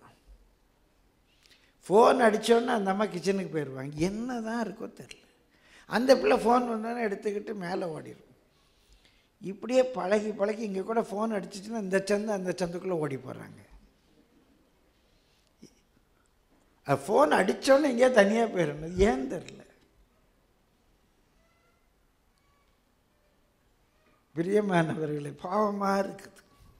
ஃபோன் அடித்தோன்னே அந்த அம்மா கிச்சனுக்கு போயிடுவாங்க என்ன தான் இருக்கோ தெரில அந்த பிள்ளை ஃபோன் வந்தோன்னே எடுத்துக்கிட்டு மேலே ஓடிடும் இப்படியே பழகி பழகி இங்கே கூட ஃபோன் அடிச்சிச்சுன்னா இந்த சந்து அந்த சந்துக்குள்ளே ஓடி போகிறாங்க ஃபோன் அடித்தோன்னே எங்கேயோ தனியாக போயிடணும் ஏன் தெரில பிரியமானவர்களே பாவமாக இருக்குது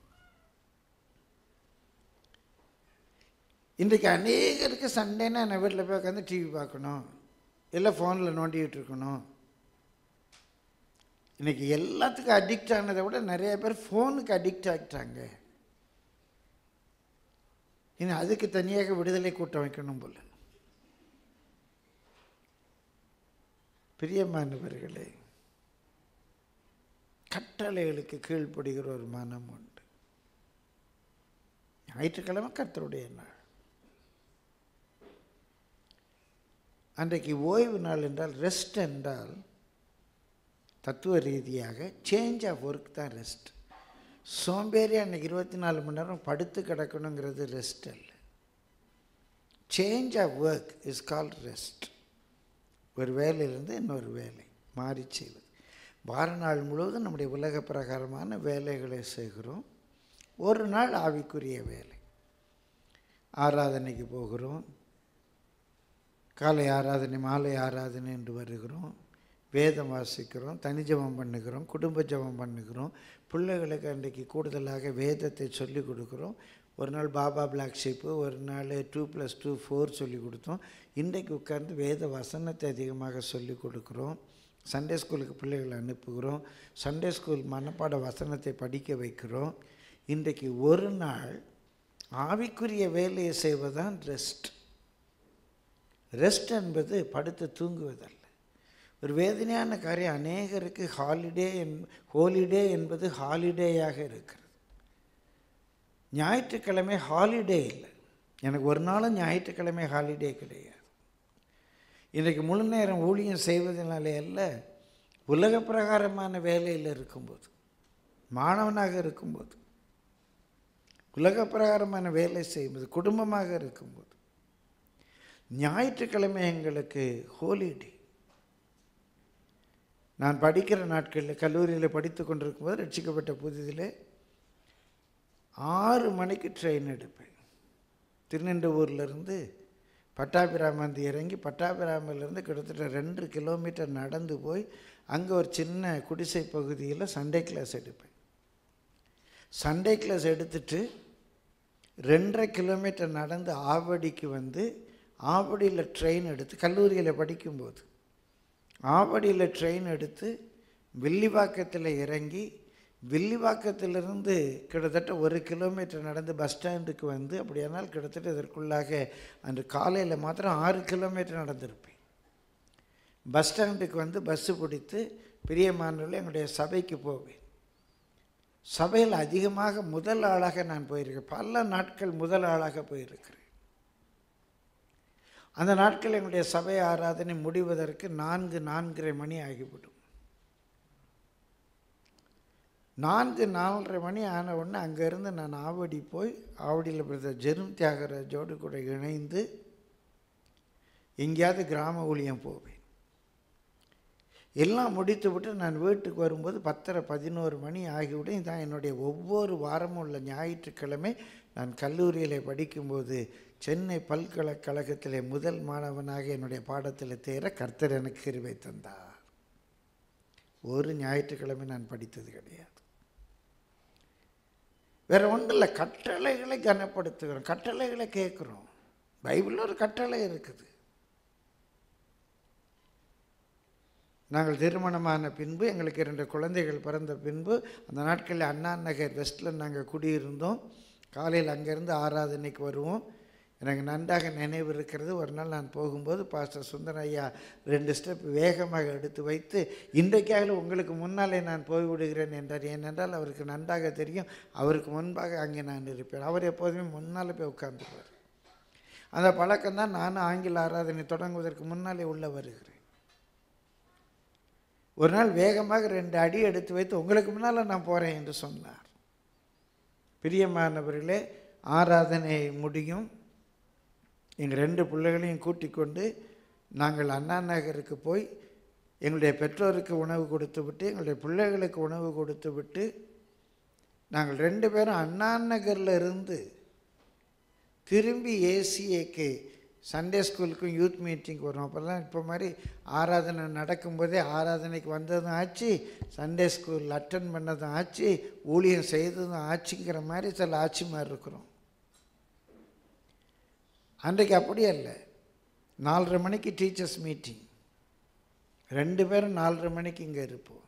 இன்றைக்கு அநேகருக்கு சண்டேன்னா நான் வீட்டில் போய் உட்காந்து டிவி பார்க்கணும் இல்லை ஃபோனில் நோண்டிக்கிட்டு இருக்கணும் இன்றைக்கி எல்லாத்துக்கும் அடிக்ட் ஆனதை விட நிறைய பேர் ஃபோனுக்கு அடிக்ட் ஆகிட்டாங்க இனி அதுக்கு தனியாக விடுதலை கூட்டம் வைக்கணும் போல பிரியமானவர்களே கட்டளைகளுக்கு கீழ்ப்படுகிற ஒரு மனம் உண்டு ஞாயிற்றுக்கிழமை கர்த்தருடைய நாள் அன்றைக்கு ஓய்வு நாள் என்றால் ரெஸ்ட் என்றால் தத்துவ ரீதியாக சேஞ்ச் ஆஃப் ஒர்க் தான் ரெஸ்ட் சோம்பேறி அன்னைக்கு இருபத்தி நாலு மணி நேரம் படுத்து கிடக்கணுங்கிறது ரெஸ்ட் அல்ல change of work is called rest ஒரு வேலையிலிருந்து இன்னொரு வேலை மாறி செய்வது வார நாள் முழுவதும் நம்முடைய உலக பிரகாரமான வேலைகளை செய்கிறோம் ஒரு நாள் ஆவிக்குரிய வேலை ஆராதனைக்கு போகிறோம் காலை ஆராதனை மாலை ஆராதனை என்று வருகிறோம் வேதம் வாசிக்கிறோம் தனி ஜெபம் பண்ணுகிறோம் குடும்ப ஜெபம் பண்ணுகிறோம் பிள்ளைகளுக்கு அன்றைக்கு கூடுதலாக வேதத்தை சொல்லிக் கொடுக்குறோம் ஒரு நாள் பாபா பிளாக் ஷிப்பு ஒரு நாள் டூ ப்ளஸ் டூ ஃபோர் சொல்லி கொடுத்தோம் இன்றைக்கு உட்கார்ந்து வேத வசனத்தை அதிகமாக சொல்லிக் கொடுக்குறோம் சண்டே ஸ்கூலுக்கு பிள்ளைகளை அனுப்புகிறோம் சண்டே ஸ்கூல் மனப்பாட வசனத்தை படிக்க வைக்கிறோம் இன்றைக்கு ஒரு நாள் ஆவிக்குரிய வேலையை செய்வதுதான் ரெஸ்ட் ரெஸ்ட் என்பது படுத்து தூங்குவதல்ல ஒரு வேதனையான காரியம் அநேகருக்கு ஹாலிடே என் ஹோலிடே என்பது ஹாலிடேயாக இருக்கிறது ஞாயிற்றுக்கிழமை ஹாலிடே இல்லை எனக்கு ஒரு நாளும் ஞாயிற்றுக்கிழமை ஹாலிடே கிடையாது இன்றைக்கு முழு நேரம் ஊழியம் செய்வதனாலே அல்ல உலக பிரகாரமான வேலையில் இருக்கும்போது மாணவனாக இருக்கும்போது உலக பிரகாரமான வேலை செய்யும்போது குடும்பமாக இருக்கும்போது ஞாயிற்றுக்கிழமை எங்களுக்கு ஹோலிடே நான் படிக்கிற நாட்களில் கல்லூரியில் படித்து கொண்டிருக்கும்போது ரட்சிக்கப்பட்ட புதிதில் ஆறு மணிக்கு ட்ரெயின் எடுப்பேன் திருநெண்டூர்லேருந்து பட்டாபிராமந்து இறங்கி பட்டாபிராமிலேருந்து கிட்டத்தட்ட ரெண்டு கிலோமீட்டர் நடந்து போய் அங்கே ஒரு சின்ன குடிசை பகுதியில் சண்டே கிளாஸ் எடுப்பேன் சண்டே கிளாஸ் எடுத்துட்டு ரெண்டரை கிலோமீட்டர் நடந்து ஆவடிக்கு வந்து ஆவடியில் ட்ரெயின் எடுத்து கல்லூரியில் படிக்கும்போது ஆவடியில் ட்ரெயின் எடுத்து வில்லிவாக்கத்தில் இறங்கி வில்லிவாக்கத்திலிருந்து கிட்டத்தட்ட ஒரு கிலோமீட்டர் நடந்து பஸ் ஸ்டாண்டுக்கு வந்து அப்படியானால் கிட்டத்தட்ட இதற்குள்ளாக அன்று காலையில் மாத்திரம் ஆறு கிலோமீட்டர் நடந்திருப்பேன் பஸ் ஸ்டாண்டுக்கு வந்து பஸ்ஸு பிடித்து பிரியமானவர்கள் எங்களுடைய சபைக்கு போவேன் சபையில் அதிகமாக முதல் ஆளாக நான் போயிருக்கேன் பல நாட்கள் முதல் ஆளாக போயிருக்கிறேன் அந்த நாட்கள் எங்களுடைய சபை ஆராதனை முடிவதற்கு நான்கு நான்கரை மணி ஆகிவிடும் நான்கு நாலரை மணி ஆன உடனே அங்கேருந்து நான் ஆவடி போய் ஆவடியில் பிரதர் ஜெரும் தியாகராஜோடு கூட இணைந்து எங்கேயாவது கிராம ஊழியம் போவேன் எல்லாம் முடித்து விட்டு நான் வீட்டுக்கு வரும்போது பத்தரை பதினோரு மணி ஆகிவிடும் இதான் என்னுடைய ஒவ்வொரு வாரமும் உள்ள ஞாயிற்றுக்கிழமை நான் கல்லூரியில் படிக்கும்போது சென்னை பல்கலைக்கழகத்திலே முதல் மாணவனாக என்னுடைய பாடத்தில் தேர கர்த்தர் எனக்கு கிருவை தந்தார் ஒரு ஞாயிற்றுக்கிழமை நான் படித்தது கிடையாது வேற ஒன்றும் இல்லை கட்டளைகளை கனப்படுத்துகிறோம் கட்டளைகளை கேட்குறோம் பைபிளில் ஒரு கட்டளை இருக்குது நாங்கள் திருமணமான பின்பு எங்களுக்கு இரண்டு குழந்தைகள் பிறந்த பின்பு அந்த நாட்களில் அண்ணா நகர் வெஸ்ட்டில் நாங்கள் குடியிருந்தோம் காலையில் அங்கேருந்து ஆராதனைக்கு வருவோம் எனக்கு நன்றாக நினைவு இருக்கிறது ஒரு நாள் நான் போகும்போது பாஸ்டர் சுந்தர ஐயா ரெண்டு ஸ்டெப் வேகமாக எடுத்து வைத்து இன்றைக்காக உங்களுக்கு முன்னாலே நான் போய்விடுகிறேன் என்றார் ஏனென்றால் அவருக்கு நன்றாக தெரியும் அவருக்கு முன்பாக அங்கே நான் இருப்பேன் அவர் எப்போதுமே முன்னால் போய் உட்கார்ந்துருவார் அந்த பழக்கம்தான் நானும் ஆங்கில ஆராதனை தொடங்குவதற்கு முன்னாலே உள்ளே வருகிறேன் ஒரு நாள் வேகமாக ரெண்டு அடி எடுத்து வைத்து உங்களுக்கு முன்னால் நான் போகிறேன் என்று சொன்னார் பிரியமானவர்களே ஆராதனை முடியும் எங்கள் ரெண்டு பிள்ளைகளையும் கூட்டிக் கொண்டு நாங்கள் அண்ணா நகருக்கு போய் எங்களுடைய பெற்றோருக்கு உணவு கொடுத்து விட்டு எங்களுடைய பிள்ளைகளுக்கு உணவு கொடுத்து விட்டு நாங்கள் ரெண்டு பேரும் அண்ணா நகரில் இருந்து திரும்பி ஏசிஏக்கு சண்டே ஸ்கூலுக்கும் யூத் மீட்டிங் வரும் அப்போல்லாம் இப்போ மாதிரி ஆராதனை நடக்கும்போதே ஆராதனைக்கு வந்ததும் ஆச்சு சண்டே ஸ்கூல் அட்டன் பண்ணதும் ஆச்சு ஊழியம் செய்ததும் ஆச்சுங்கிற மாதிரி சில ஆட்சி மாதிரி இருக்கிறோம் அன்றைக்கு அப்படி அல்ல நாலரை மணிக்கு டீச்சர்ஸ் மீட்டிங் ரெண்டு பேரும் நாலரை மணிக்கு இங்கே இருப்போம்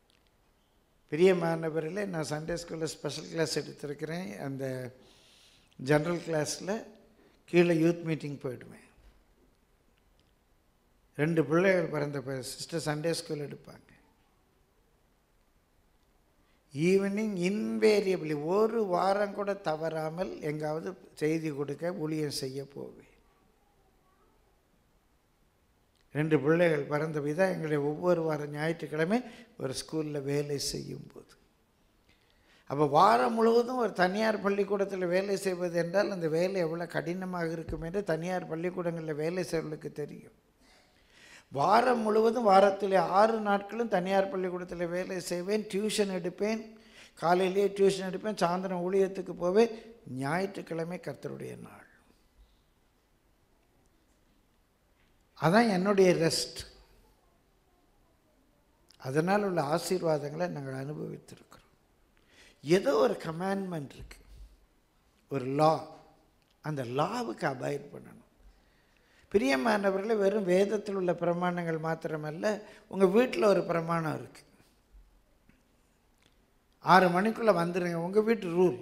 பெரிய மாணவர்களே நான் சண்டே ஸ்கூலில் ஸ்பெஷல் கிளாஸ் எடுத்திருக்கிறேன் அந்த ஜென்ரல் கிளாஸில் கீழே யூத் மீட்டிங் போயிடுவேன் ரெண்டு பிள்ளைகள் பிறந்த சிஸ்டர் சண்டே ஸ்கூல் எடுப்பாங்க ஈவினிங் இன்வேரியபிளி ஒரு வாரம் கூட தவறாமல் எங்காவது செய்தி கொடுக்க ஊழியம் செய்ய போவேன் ரெண்டு பிள்ளைகள் பிறந்த விதம் எங்களுடைய ஒவ்வொரு வாரம் ஞாயிற்றுக்கிழமை ஒரு ஸ்கூலில் வேலை செய்யும் போது அப்போ வாரம் முழுவதும் ஒரு தனியார் பள்ளிக்கூடத்தில் வேலை செய்வது என்றால் அந்த வேலை எவ்வளோ கடினமாக இருக்கும் என்று தனியார் பள்ளிக்கூடங்களில் வேலை செய்வர்களுக்கு தெரியும் வாரம் முழுவதும் வாரத்தில் ஆறு நாட்களும் தனியார் பள்ளிக்கூடத்தில் வேலை செய்வேன் டியூஷன் எடுப்பேன் காலையிலேயே டியூஷன் எடுப்பேன் சாயந்தரம் ஊழியத்துக்கு போவேன் ஞாயிற்றுக்கிழமை கர்த்தருடைய நாள் அதான் என்னுடைய ரெஸ்ட் அதனால் உள்ள ஆசீர்வாதங்களை நாங்கள் அனுபவித்திருக்கிறோம் ஏதோ ஒரு கமாண்ட்மெண்ட் இருக்கு ஒரு லா அந்த லாவுக்கு அபாய்ட் பண்ணணும் பிரியமானவர்களே வெறும் வேதத்தில் உள்ள பிரமாணங்கள் மாத்திரமல்ல உங்கள் வீட்டில் ஒரு பிரமாணம் இருக்கு ஆறு மணிக்குள்ளே வந்துடுங்க உங்கள் வீட்டு ரூல்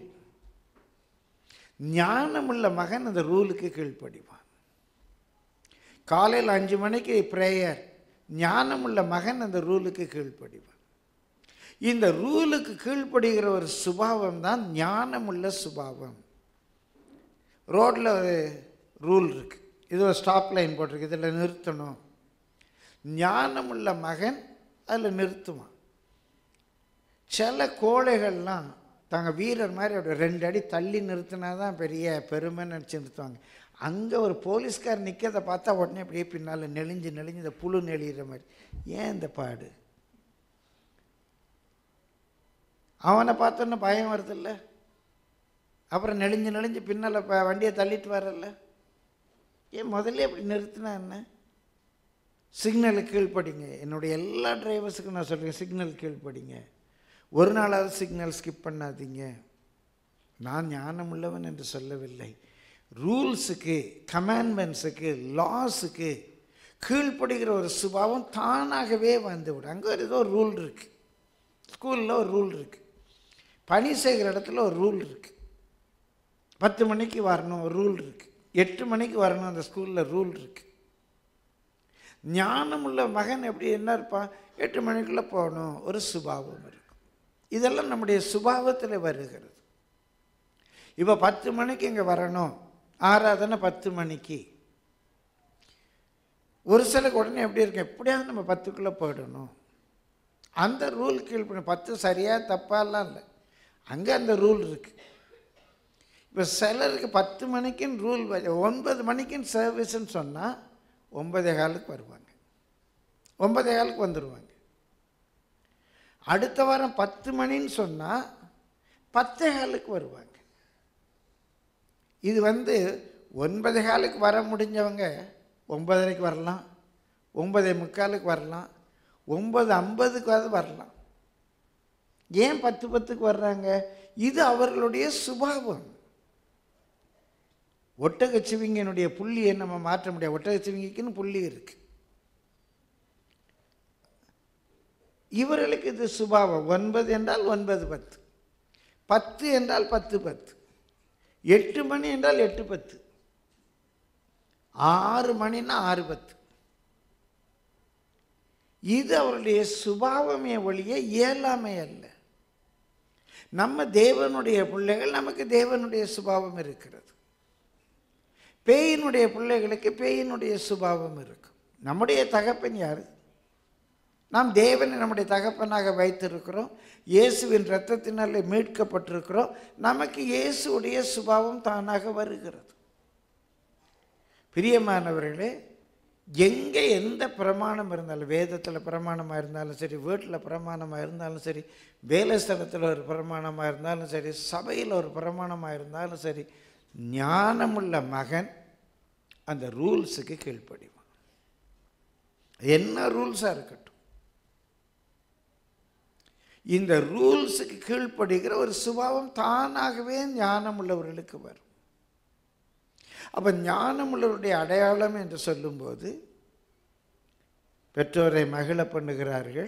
ஞானமுள்ள மகன் அந்த ரூலுக்கு கீழ்ப்படிவான் காலையில் அஞ்சு மணிக்கு ப்ரேயர் ஞானமுள்ள மகன் அந்த ரூலுக்கு கீழ்ப்படிவான் இந்த ரூலுக்கு கீழ்ப்படுகிற ஒரு சுபாவம் தான் ஞானமுள்ள சுபாவம் ரோட்டில் ஒரு ரூல் இருக்கு இது ஒரு ஸ்டாப் லைன் போட்டிருக்கு இதில் நிறுத்தணும் ஞானமுள்ள மகன் அதில் நிறுத்துவான் சில கோழைகள்லாம் தாங்க வீரர் மாதிரி அப்படி ரெண்டு அடி தள்ளி நிறுத்தினா தான் பெரிய பெருமைன்னு நினச்சி நிறுத்துவாங்க அங்கே ஒரு போலீஸ்கார் நிற்கிறத பார்த்தா உடனே அப்படியே பின்னால் நெளிஞ்சு நெளிஞ்சு இந்த புழு நெளிகிற மாதிரி ஏன் இந்த பாடு அவனை பார்த்தோன்னே பயம் வருதில்ல அப்புறம் நெளிஞ்சு நெளிஞ்சு பின்னால் இப்போ வண்டியை தள்ளிட்டு வரல ஏன் முதல்ல அப்படி நிறுத்தினா என்ன சிக்னலுக்கு கீழ்ப்படிங்க என்னுடைய எல்லா டிரைவர்ஸுக்கும் நான் சொல்கிறேன் சிக்னல் கீழ்ப்படிங்க ஒரு நாளாவது சிக்னல் ஸ்கிப் பண்ணாதீங்க நான் ஞானம் உள்ளவன் என்று சொல்லவில்லை ரூல்ஸுக்கு கமாண்ட்மெண்ட்ஸுக்கு லாஸுக்கு கீழ்ப்படுகிற ஒரு சுபாவம் தானாகவே வந்துவிடும் அங்கே ஒரு ஏதோ ஒரு ரூல் இருக்குது ஸ்கூலில் ஒரு ரூல் இருக்குது பணி செய்கிற இடத்துல ஒரு ரூல் இருக்குது பத்து மணிக்கு வரணும் ஒரு ரூல் இருக்குது எட்டு மணிக்கு வரணும் அந்த ஸ்கூலில் ரூல் இருக்குது ஞானமுள்ள மகன் எப்படி என்ன இருப்பான் எட்டு மணிக்குள்ளே போகணும் ஒரு சுபாவம் இருக்கும் இதெல்லாம் நம்முடைய சுபாவத்தில் வருகிறது இப்போ பத்து மணிக்கு இங்கே வரணும் ஆராதனை பத்து மணிக்கு ஒரு சிலக்கு உடனே எப்படி இருக்கு எப்படியாவது நம்ம பத்துக்குள்ளே போயிடணும் அந்த ரூல் கீழ்ப்பணும் பத்து சரியாக தப்பாலாம் இல்லை அங்கே அந்த ரூல் இருக்குது இப்போ சிலருக்கு பத்து மணிக்குன்னு ரூல் ஒன்பது மணிக்குன்னு சர்வீஸ்ன்னு சொன்னால் ஒன்பதே காலுக்கு வருவாங்க ஒன்பதே காலுக்கு வந்துடுவாங்க அடுத்த வாரம் பத்து மணின்னு சொன்னால் பத்தே காலுக்கு வருவாங்க இது வந்து ஒன்பதே காலுக்கு வர முடிஞ்சவங்க ஒன்பதரைக்கு வரலாம் ஒன்பதே முக்காலுக்கு வரலாம் ஒன்பது ஐம்பதுக்காவது வரலாம் ஏன் பத்து பத்துக்கு வர்றாங்க இது அவர்களுடைய சுபாவம் ஒட்டகச்சிவிங்கனுடைய புள்ளியை நம்ம மாற்ற முடியாது ஒட்டகச்சிவிங்கிக்குன்னு புள்ளி இருக்கு இவர்களுக்கு இது சுபாவம் ஒன்பது என்றால் ஒன்பது பத்து பத்து என்றால் பத்து பத்து எட்டு மணி என்றால் எட்டு பத்து ஆறு மணின்னா ஆறு பத்து இது அவருடைய சுபாவமே ஒழிய இயலாமை அல்ல நம்ம தேவனுடைய பிள்ளைகள் நமக்கு தேவனுடைய சுபாவம் இருக்கிறது பேயினுடைய பிள்ளைகளுக்கு பேயினுடைய சுபாவம் இருக்கும் நம்முடைய தகப்பன் யார் நாம் தேவனை நம்முடைய தகப்பனாக வைத்திருக்கிறோம் இயேசுவின் இரத்தத்தினாலே மீட்கப்பட்டிருக்கிறோம் நமக்கு இயேசுடைய சுபாவம் தானாக வருகிறது பிரியமானவர்களே எங்கே எந்த பிரமாணம் இருந்தாலும் வேதத்தில் பிரமாணமாக இருந்தாலும் சரி வீட்டில் பிரமாணமாக இருந்தாலும் சரி வேலை ஸ்தலத்தில் ஒரு பிரமாணமாக இருந்தாலும் சரி சபையில் ஒரு பிரமாணமாக இருந்தாலும் சரி ஞானமுள்ள மகன் அந்த ரூல்ஸுக்கு கீழ்ப்படிவான் என்ன ரூல்ஸாக இருக்கட்டும் இந்த ரூல்ஸுக்கு கீழ்ப்படுகிற ஒரு சுபாவம் தானாகவே ஞானம் உள்ளவர்களுக்கு வரும் அப்போ ஞானம் உள்ளவருடைய அடையாளம் என்று சொல்லும்போது பெற்றோரை மகிழ பண்ணுகிறார்கள்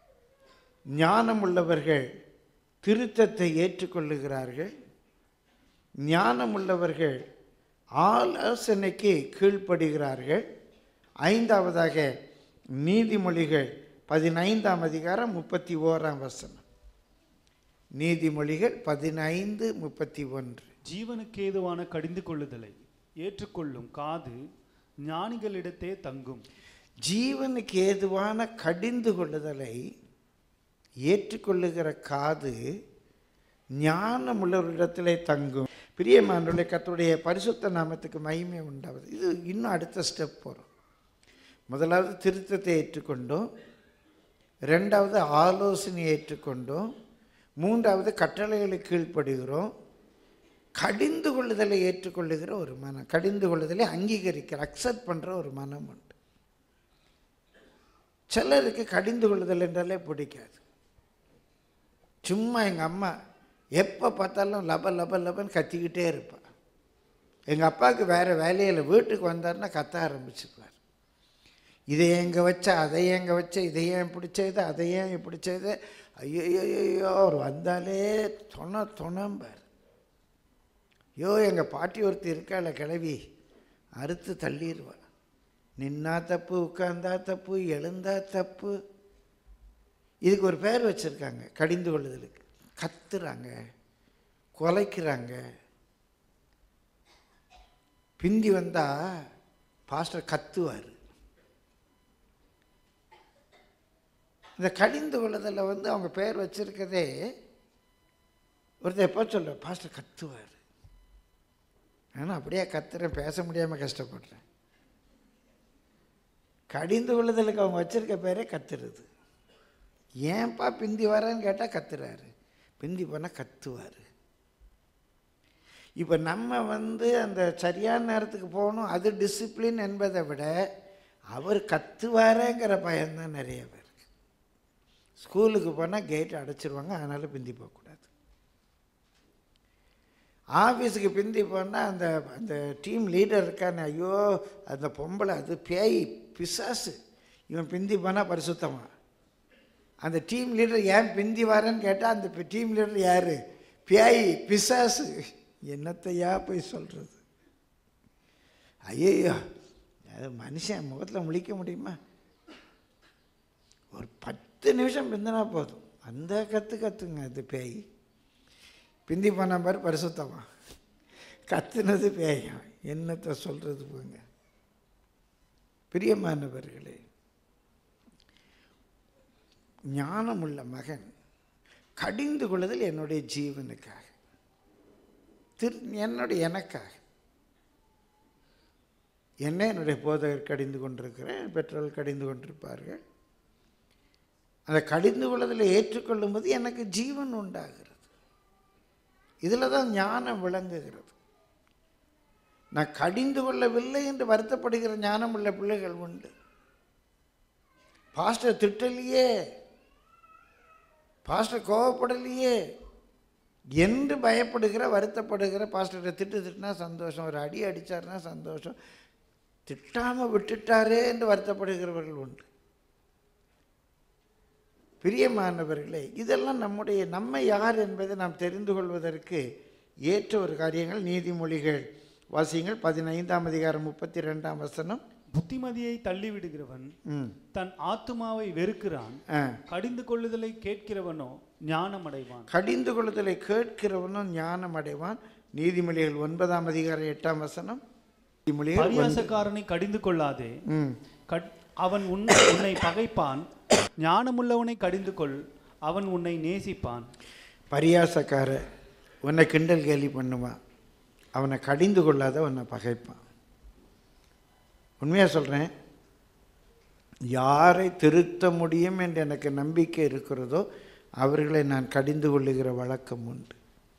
ஞானம் உள்ளவர்கள் திருத்தத்தை ஏற்றுக்கொள்ளுகிறார்கள் ஞானமுள்ளவர்கள் ஆலோசனைக்கு கீழ்ப்படுகிறார்கள் ஐந்தாவதாக நீதிமொழிகள் பதினைந்தாம் அதிகாரம் முப்பத்தி ஓராம் வசனம் நீதிமொழிகள் பதினைந்து முப்பத்தி ஒன்று ஜீவனுக்கேதுவான கடிந்து கொள்ளுதலை ஏற்றுக்கொள்ளும் காது ஞானிகளிடத்தே தங்கும் ஜீவனுக்கு ஏதுவான கடிந்து கொள்ளுதலை ஏற்றுக்கொள்ளுகிற காது ஞானமுள்ளவரிடத்திலே தங்கும் பிரியமானுடைய கர்த்தருடைய பரிசுத்த நாமத்துக்கு மகிமை உண்டாவது இது இன்னும் அடுத்த ஸ்டெப் போகிறோம் முதலாவது திருத்தத்தை ஏற்றுக்கொண்டோம் ரெண்டாவது ஆலோசனையை ஏற்றுக்கொண்டோம் மூன்றாவது கட்டளைகளை கீழ்ப்படுகிறோம் கடிந்து கொள்ளுதலை ஏற்றுக்கொள்ளுகிற ஒரு மனம் கடிந்து கொள்ளுதலை அங்கீகரிக்கிற அக்செப்ட் பண்ணுற ஒரு மனம் உண்டு சிலருக்கு கடிந்து கொள்ளுதல் என்றாலே பிடிக்காது சும்மா எங்கள் அம்மா எப்போ பார்த்தாலும் லப லப லபன்னு கத்திக்கிட்டே இருப்பாள் எங்கள் அப்பாவுக்கு வேறு வேலையில் வீட்டுக்கு வந்தாருன்னா கத்த ஆரம்பிச்சுக்குவார் இதை எங்கே வச்ச அதை எங்கே வச்ச இதை ஏன் பிடிச்சது அதை ஏன் இப்படி செய்து ஐயோ அவர் வந்தாலே தொண தொணம்பார் ஐயோ எங்கள் பாட்டி ஒருத்தி இருக்காள கிளவி அறுத்து தள்ளிடுவா நின்னா தப்பு உட்கார்ந்தா தப்பு எழுந்தா தப்பு இதுக்கு ஒரு பேர் வச்சுருக்காங்க கடிந்து கொள்ளுதலுக்கு கத்துறாங்க குலைக்கிறாங்க பிந்தி வந்தால் பாஸ்டர் கத்துவார் இந்த கடிந்து கொள்ளுதலில் வந்து அவங்க பேர் வச்சிருக்கதே ஒருத்தர் எப்போ சொல்ல பாஸ்டர் கத்துவார் ஆனால் அப்படியே கத்துறேன் பேச முடியாமல் கஷ்டப்படுறேன் கடிந்து கொள்ளுதலுக்கு அவங்க வச்சிருக்க பேரே கத்துறது ஏன்பா பிந்தி வரேன்னு கேட்டால் கத்துறாரு பிந்தி போனால் கத்துவார் இப்போ நம்ம வந்து அந்த சரியான நேரத்துக்கு போகணும் அது டிசிப்ளின் என்பதை விட அவர் கத்துவாரேங்கிற பயம்தான் நிறைய பேருக்கு ஸ்கூலுக்கு போனால் கேட் அடைச்சிருவாங்க அதனால் பிந்தி போகக்கூடாது ஆஃபீஸுக்கு பிந்தி போனால் அந்த அந்த டீம் லீடர் இருக்கானே ஐயோ அந்த பொம்பளை அது பேய் பிசாசு இவன் பிந்தி போனால் பரிசுத்தமா அந்த டீம் லீடர் ஏன் பிந்தி வரேன்னு கேட்டால் அந்த டீம் லீடர் யார் பேய் பிசாசு என்னத்தையா போய் சொல்கிறது ஐயோ அது மனுஷன் முகத்தில் முழிக்க முடியுமா ஒரு பத்து நிமிஷம் பிந்தினா போதும் அந்த கற்று கற்றுங்க அது பேய் பிந்தி போன மாதிரி பரிசுத்தமா கத்துனது பேயம் என்னத்தை சொல்கிறது போங்க பிரியமானவர்களே ஞானமுள்ள மகன் கடிந்து கொள்ளுதல் என்னுடைய ஜீவனுக்காக திரு என்னுடைய எனக்காக என்ன என்னுடைய போதகர் கடிந்து கொண்டிருக்கிறேன் பெற்றோர்கள் கடிந்து கொண்டிருப்பார்கள் அந்த கடிந்து கொள்ளுதலை ஏற்றுக்கொள்ளும்போது எனக்கு ஜீவன் உண்டாகிறது இதில் தான் ஞானம் விளங்குகிறது நான் கடிந்து கொள்ளவில்லை என்று வருத்தப்படுகிற ஞானம் உள்ள பிள்ளைகள் உண்டு பாஸ்டர் திட்டலையே பாஸ்டர் கோவப்படலையே என்று பயப்படுகிற வருத்தப்படுகிற பாஸ்டரை திட்டு திட்டினா சந்தோஷம் ஒரு அடி அடித்தார்னா சந்தோஷம் திட்டாமல் விட்டுட்டாரே என்று வருத்தப்படுகிறவர்கள் உண்டு பிரியமானவர்களே இதெல்லாம் நம்முடைய நம்ம யார் என்பதை நாம் தெரிந்து கொள்வதற்கு ஏற்ற ஒரு காரியங்கள் நீதிமொழிகள் வாசியங்கள் பதினைந்தாம் அதிகாரம் முப்பத்தி ரெண்டாம் வசனம் புத்திமதியை தள்ளி விடுகிறவன் ம் தன் ஆத்துமாவை வெறுக்கிறான் ஆ கடிந்து கொள்ளுதலை கேட்கிறவனோ ஞானம் அடைவான் கடிந்து கொள்ளுதலை கேட்கிறவனும் ஞானம் அடைவான் நீதிமொழிகள் ஒன்பதாம் அதிகாரம் எட்டாம் வசனம் நீதிமொழிகள் ஒன்பது- பரியாசக்காரனை கடிந்து கொள்ளாதே ம் கட்- அவன் உன் உன்னை பகைப்பான் ஞானமுள்ளவனை கடிந்து கொள் அவன் உன்னை நேசிப்பான் பரியாசக்கார உன்னை கிண்டல் கேலி பண்ணுவான் அவனை கடிந்து கொள்ளாத உன்னை பகைப்பான் உண்மையாக சொல்கிறேன் யாரை திருத்த முடியும் என்று எனக்கு நம்பிக்கை இருக்கிறதோ அவர்களை நான் கடிந்து கொள்ளுகிற வழக்கம் உண்டு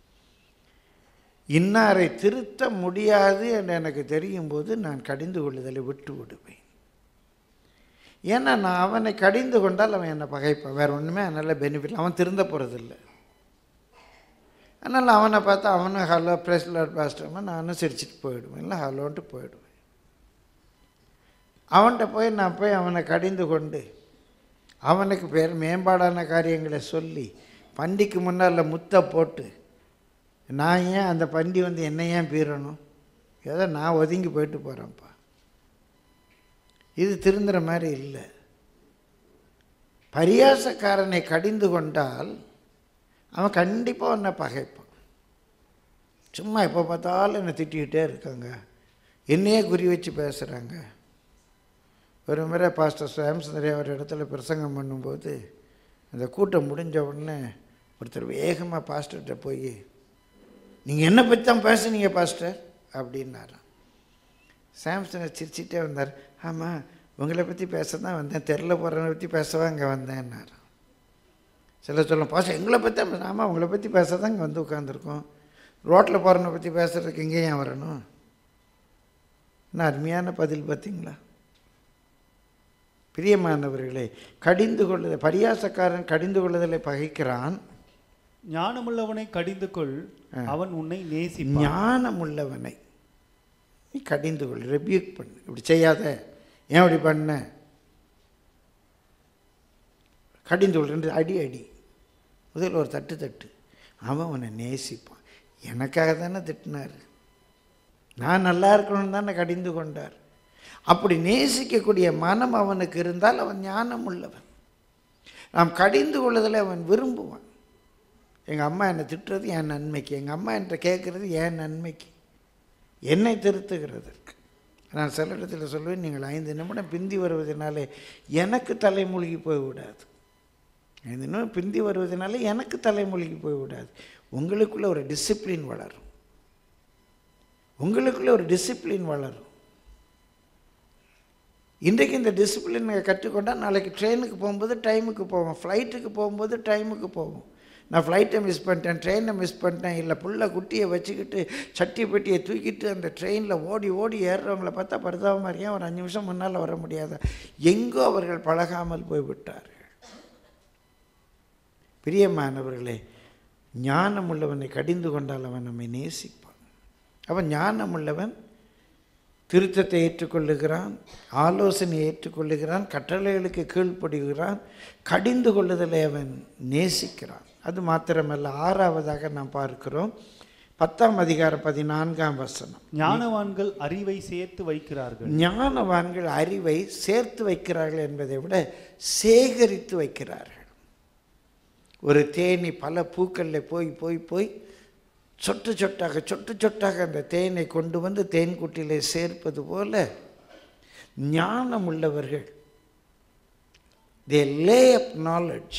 இன்னாரை திருத்த முடியாது என்று எனக்கு தெரியும் போது நான் கடிந்து கொள்ளுதலை விட்டு விடுவேன் ஏன்னா நான் அவனை கடிந்து கொண்டால் அவன் என்னை பகைப்பான் வேறு ஒன்றுமே அதனால் பெனிஃபிட் அவன் திருந்த போகிறதில்ல அதனால் அவனை பார்த்தா அவனும் ஹலோ ப்ரெஸ்லர் பாஸ்டர்மா நானும் சிரிச்சிட்டு போயிடுவேன் இல்லை ஹலோன்ட்டு போயிடுவேன் அவன்கிட்ட போய் நான் போய் அவனை கடிந்து கொண்டு அவனுக்கு பேர் மேம்பாடான காரியங்களை சொல்லி பண்டிக்கு முன்னால் முத்தை போட்டு நான் ஏன் அந்த பண்டி வந்து என்னை ஏன் பீறணும் ஏதோ நான் ஒதுங்கி போயிட்டு போகிறேன்ப்பா இது திருந்துற மாதிரி இல்லை பரியாசக்காரனை கடிந்து கொண்டால் அவன் கண்டிப்பாக உன்னை பகைப்பான் சும்மா எப்போ பார்த்தாலும் என்னை திட்டிக்கிட்டே இருக்காங்க என்னையே குறி வச்சு பேசுகிறாங்க ஒரு முறை பாஸ்டர் சுயம்சுந்தரியா ஒரு இடத்துல பிரசங்கம் பண்ணும்போது அந்த கூட்டம் முடிஞ்ச உடனே ஒருத்தர் வேகமாக பாஸ்டர்கிட்ட போய் நீங்கள் என்ன பற்றி தான் பேசுனீங்க பாஸ்டர் அப்படின்னாராம் சாம்சனை சிரிச்சிட்டே வந்தார் ஆமாம் உங்களை பற்றி பேச தான் வந்தேன் தெரில போகிறவனை பற்றி பேசவா இங்கே வந்தேன்னாராம் சில சொல்ல பாஸ்டர் எங்களை பற்றி தான் ஆமாம் உங்களை பற்றி பேச தான் இங்கே வந்து உட்காந்துருக்கோம் ரோட்டில் போகிறவனை பற்றி பேசுகிறதுக்கு இங்கே ஏன் வரணும் என்ன அருமையான பதில் பார்த்தீங்களா பிரியமானவர்களே கடிந்து கொள்ளுதல் பரியாசக்காரன் கடிந்து கொள்ளுதலை பகைக்கிறான் ஞானமுள்ளவனை கடிந்து கொள் அவன் உன்னை நேசிப்பான் ஞானம் உள்ளவனை நீ கடிந்து கொள் ரெபியூக் பண்ணு இப்படி செய்யாத ஏன் இப்படி பண்ண கடிந்து கொள் ரெண்டு அடி அடி முதல்ல ஒரு தட்டு தட்டு அவன் அவனை நேசிப்பான் எனக்காக தானே திட்டினார் நான் நல்லா இருக்கணும்னு தானே கடிந்து கொண்டார் அப்படி நேசிக்கக்கூடிய மனம் அவனுக்கு இருந்தால் அவன் ஞானம் உள்ளவன் நாம் கடிந்து கொள்ளுதலை அவன் விரும்புவான் எங்கள் அம்மா என்னை திட்டுறது என் நன்மைக்கு எங்கள் அம்மா என்கிட்ட கேட்குறது என் நன்மைக்கு என்னை திருத்துகிறதற்கு நான் சில இடத்துல சொல்லுவேன் நீங்கள் ஐந்து நிமிடம் பிந்தி வருவதனாலே எனக்கு தலைமூழ்கி போய்விடாது ஐந்து நிமிடம் பிந்தி வருவதனால எனக்கு தலைமூழ்கி போய்விடாது உங்களுக்குள்ள ஒரு டிசிப்ளின் வளரும் உங்களுக்குள்ள ஒரு டிசிப்ளின் வளரும் இன்றைக்கு இந்த டிசிப்ளினை கற்றுக்கொண்டால் நாளைக்கு ட்ரெயினுக்கு போகும்போது டைமுக்கு போவோம் ஃப்ளைட்டுக்கு போகும்போது டைமுக்கு போவோம் நான் ஃப்ளைட்டை மிஸ் பண்ணிட்டேன் ட்ரெயினை மிஸ் பண்ணிட்டேன் இல்லை புள்ள குட்டியை வச்சுக்கிட்டு சட்டி பெட்டியை தூக்கிட்டு அந்த ட்ரெயினில் ஓடி ஓடி ஏறுறவங்கள பார்த்தா பரிதாபமாக இருக்கேன் ஒரு அஞ்சு நிமிஷம் முன்னால் வர முடியாத எங்கோ அவர்கள் பழகாமல் போய்விட்டார்கள் பிரியமானவர்களே ஞானம் உள்ளவனை கடிந்து கொண்டால் அவன் நம்மை நேசிப்பான் அவன் ஞானம் உள்ளவன் திருத்தத்தை ஏற்றுக்கொள்ளுகிறான் ஆலோசனை ஏற்றுக்கொள்ளுகிறான் கட்டளைகளுக்கு கீழ்ப்படுகிறான் கடிந்து கொள்ளுதலை அவன் நேசிக்கிறான் அது மாத்திரமல்ல ஆறாவதாக நாம் பார்க்கிறோம் பத்தாம் அதிகாரம் பதினான்காம் வசனம் ஞானவான்கள் அறிவை சேர்த்து வைக்கிறார்கள் ஞானவான்கள் அறிவை சேர்த்து வைக்கிறார்கள் என்பதை விட சேகரித்து வைக்கிறார்கள் ஒரு தேனி பல பூக்களில் போய் போய் போய் சொட்டு சொட்டாக சொட்டு சொட்டாக அந்த தேனை கொண்டு வந்து தேன்குட்டிலே சேர்ப்பது போல ஞானம் உள்ளவர்கள் தே லே அப் நாலெட்ஜ்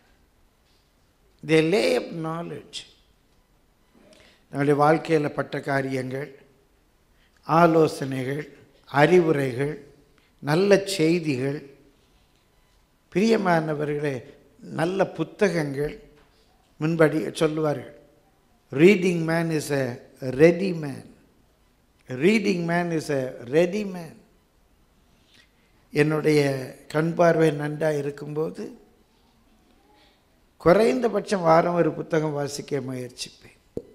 தே லே அப் நாலெட்ஜ் நம்முடைய வாழ்க்கையில் பட்ட காரியங்கள் ஆலோசனைகள் அறிவுரைகள் நல்ல செய்திகள் பிரியமானவர்களே நல்ல புத்தகங்கள் முன்படி சொல்லுவார்கள் reading man is a ready man reading man is a ready man என்னுடைய கண் பார்வை நன்றாக இருக்கும்போது குறைந்தபட்சம் வாரம் ஒரு புத்தகம் வாசிக்க முயற்சிப்பேன்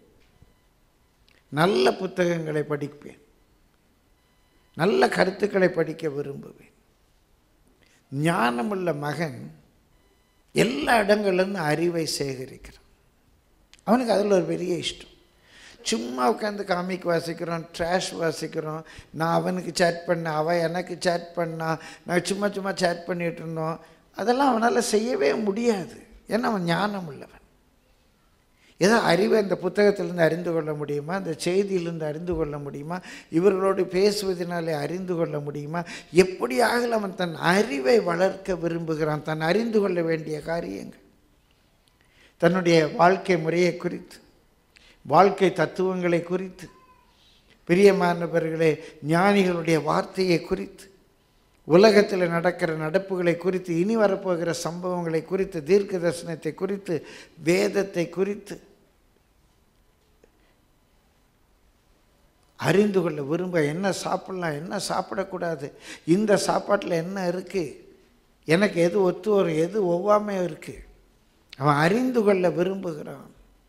நல்ல புத்தகங்களை படிப்பேன் நல்ல கருத்துக்களை படிக்க விரும்புவேன் ஞானமுள்ள மகன் எல்லா இடங்கள்லேருந்து அறிவை சேகரிக்கிறான் அவனுக்கு அதில் ஒரு பெரிய இஷ்டம் சும்மா உட்காந்து காமிக் வாசிக்கிறோம் ட்ராஷ் வாசிக்கிறோம் நான் அவனுக்கு சேட் பண்ணேன் அவன் எனக்கு சேட் பண்ணா நான் சும்மா சும்மா சேட் பண்ணிகிட்டு இருந்தோம் அதெல்லாம் அவனால் செய்யவே முடியாது ஏன்னா அவன் ஞானம் உள்ளவன் ஏதோ அறிவை இந்த புத்தகத்திலிருந்து அறிந்து கொள்ள முடியுமா இந்த செய்தியிலிருந்து அறிந்து கொள்ள முடியுமா இவர்களோடு பேசுவதனாலே அறிந்து கொள்ள முடியுமா எப்படியாக அவன் தன் அறிவை வளர்க்க விரும்புகிறான் தன் அறிந்து கொள்ள வேண்டிய காரியங்கள் தன்னுடைய வாழ்க்கை முறையை குறித்து வாழ்க்கை தத்துவங்களை குறித்து பிரியமானவர்களே ஞானிகளுடைய வார்த்தையை குறித்து உலகத்தில் நடக்கிற நடப்புகளை குறித்து இனி வரப்போகிற சம்பவங்களை குறித்து தீர்க்க தரிசனத்தை குறித்து வேதத்தை குறித்து அறிந்து கொள்ள விரும்ப என்ன சாப்பிடலாம் என்ன சாப்பிடக்கூடாது இந்த சாப்பாட்டில் என்ன இருக்குது எனக்கு எது ஒத்து வரும் எது ஒவ்வாமை இருக்குது அவன் அறிந்து கொள்ள விரும்புகிறான்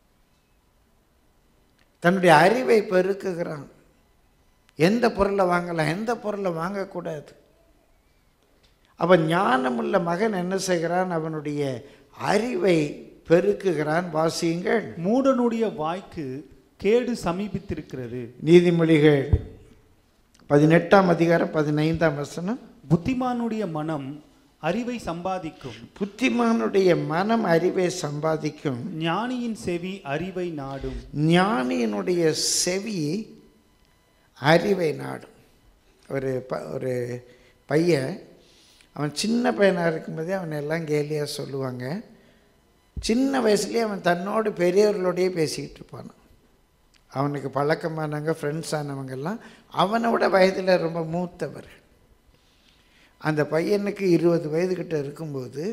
தன்னுடைய அறிவை பெருக்குகிறான் எந்த பொருளை வாங்கலாம் எந்த பொருளை வாங்கக்கூடாது அவன் ஞானமுள்ள மகன் என்ன செய்கிறான் அவனுடைய அறிவை பெருக்குகிறான் வாசியுங்கள் மூடனுடைய வாய்க்கு கேடு சமீபித்திருக்கிறது நீதிமொழிகள் பதினெட்டாம் அதிகாரம் பதினைந்தாம் வசனம் புத்திமானுடைய மனம் அறிவை சம்பாதிக்கும் புத்திமானுடைய மனம் அறிவை சம்பாதிக்கும் ஞானியின் செவி அறிவை நாடும் ஞானியினுடைய செவி அறிவை நாடும் ஒரு ப ஒரு பையன் அவன் சின்ன பையனாக இருக்கும்போதே அவனை எல்லாம் கேலியாக சொல்லுவாங்க சின்ன வயசுலேயே அவன் தன்னோடு பெரியவர்களோடையே பேசிக்கிட்டு இருப்பான் அவனுக்கு பழக்கமானவங்க ஃப்ரெண்ட்ஸ் ஆனவங்கெல்லாம் அவனை விட வயதில் ரொம்ப மூத்தவர் அந்த பையனுக்கு இருபது வயதுகிட்ட இருக்கும்போது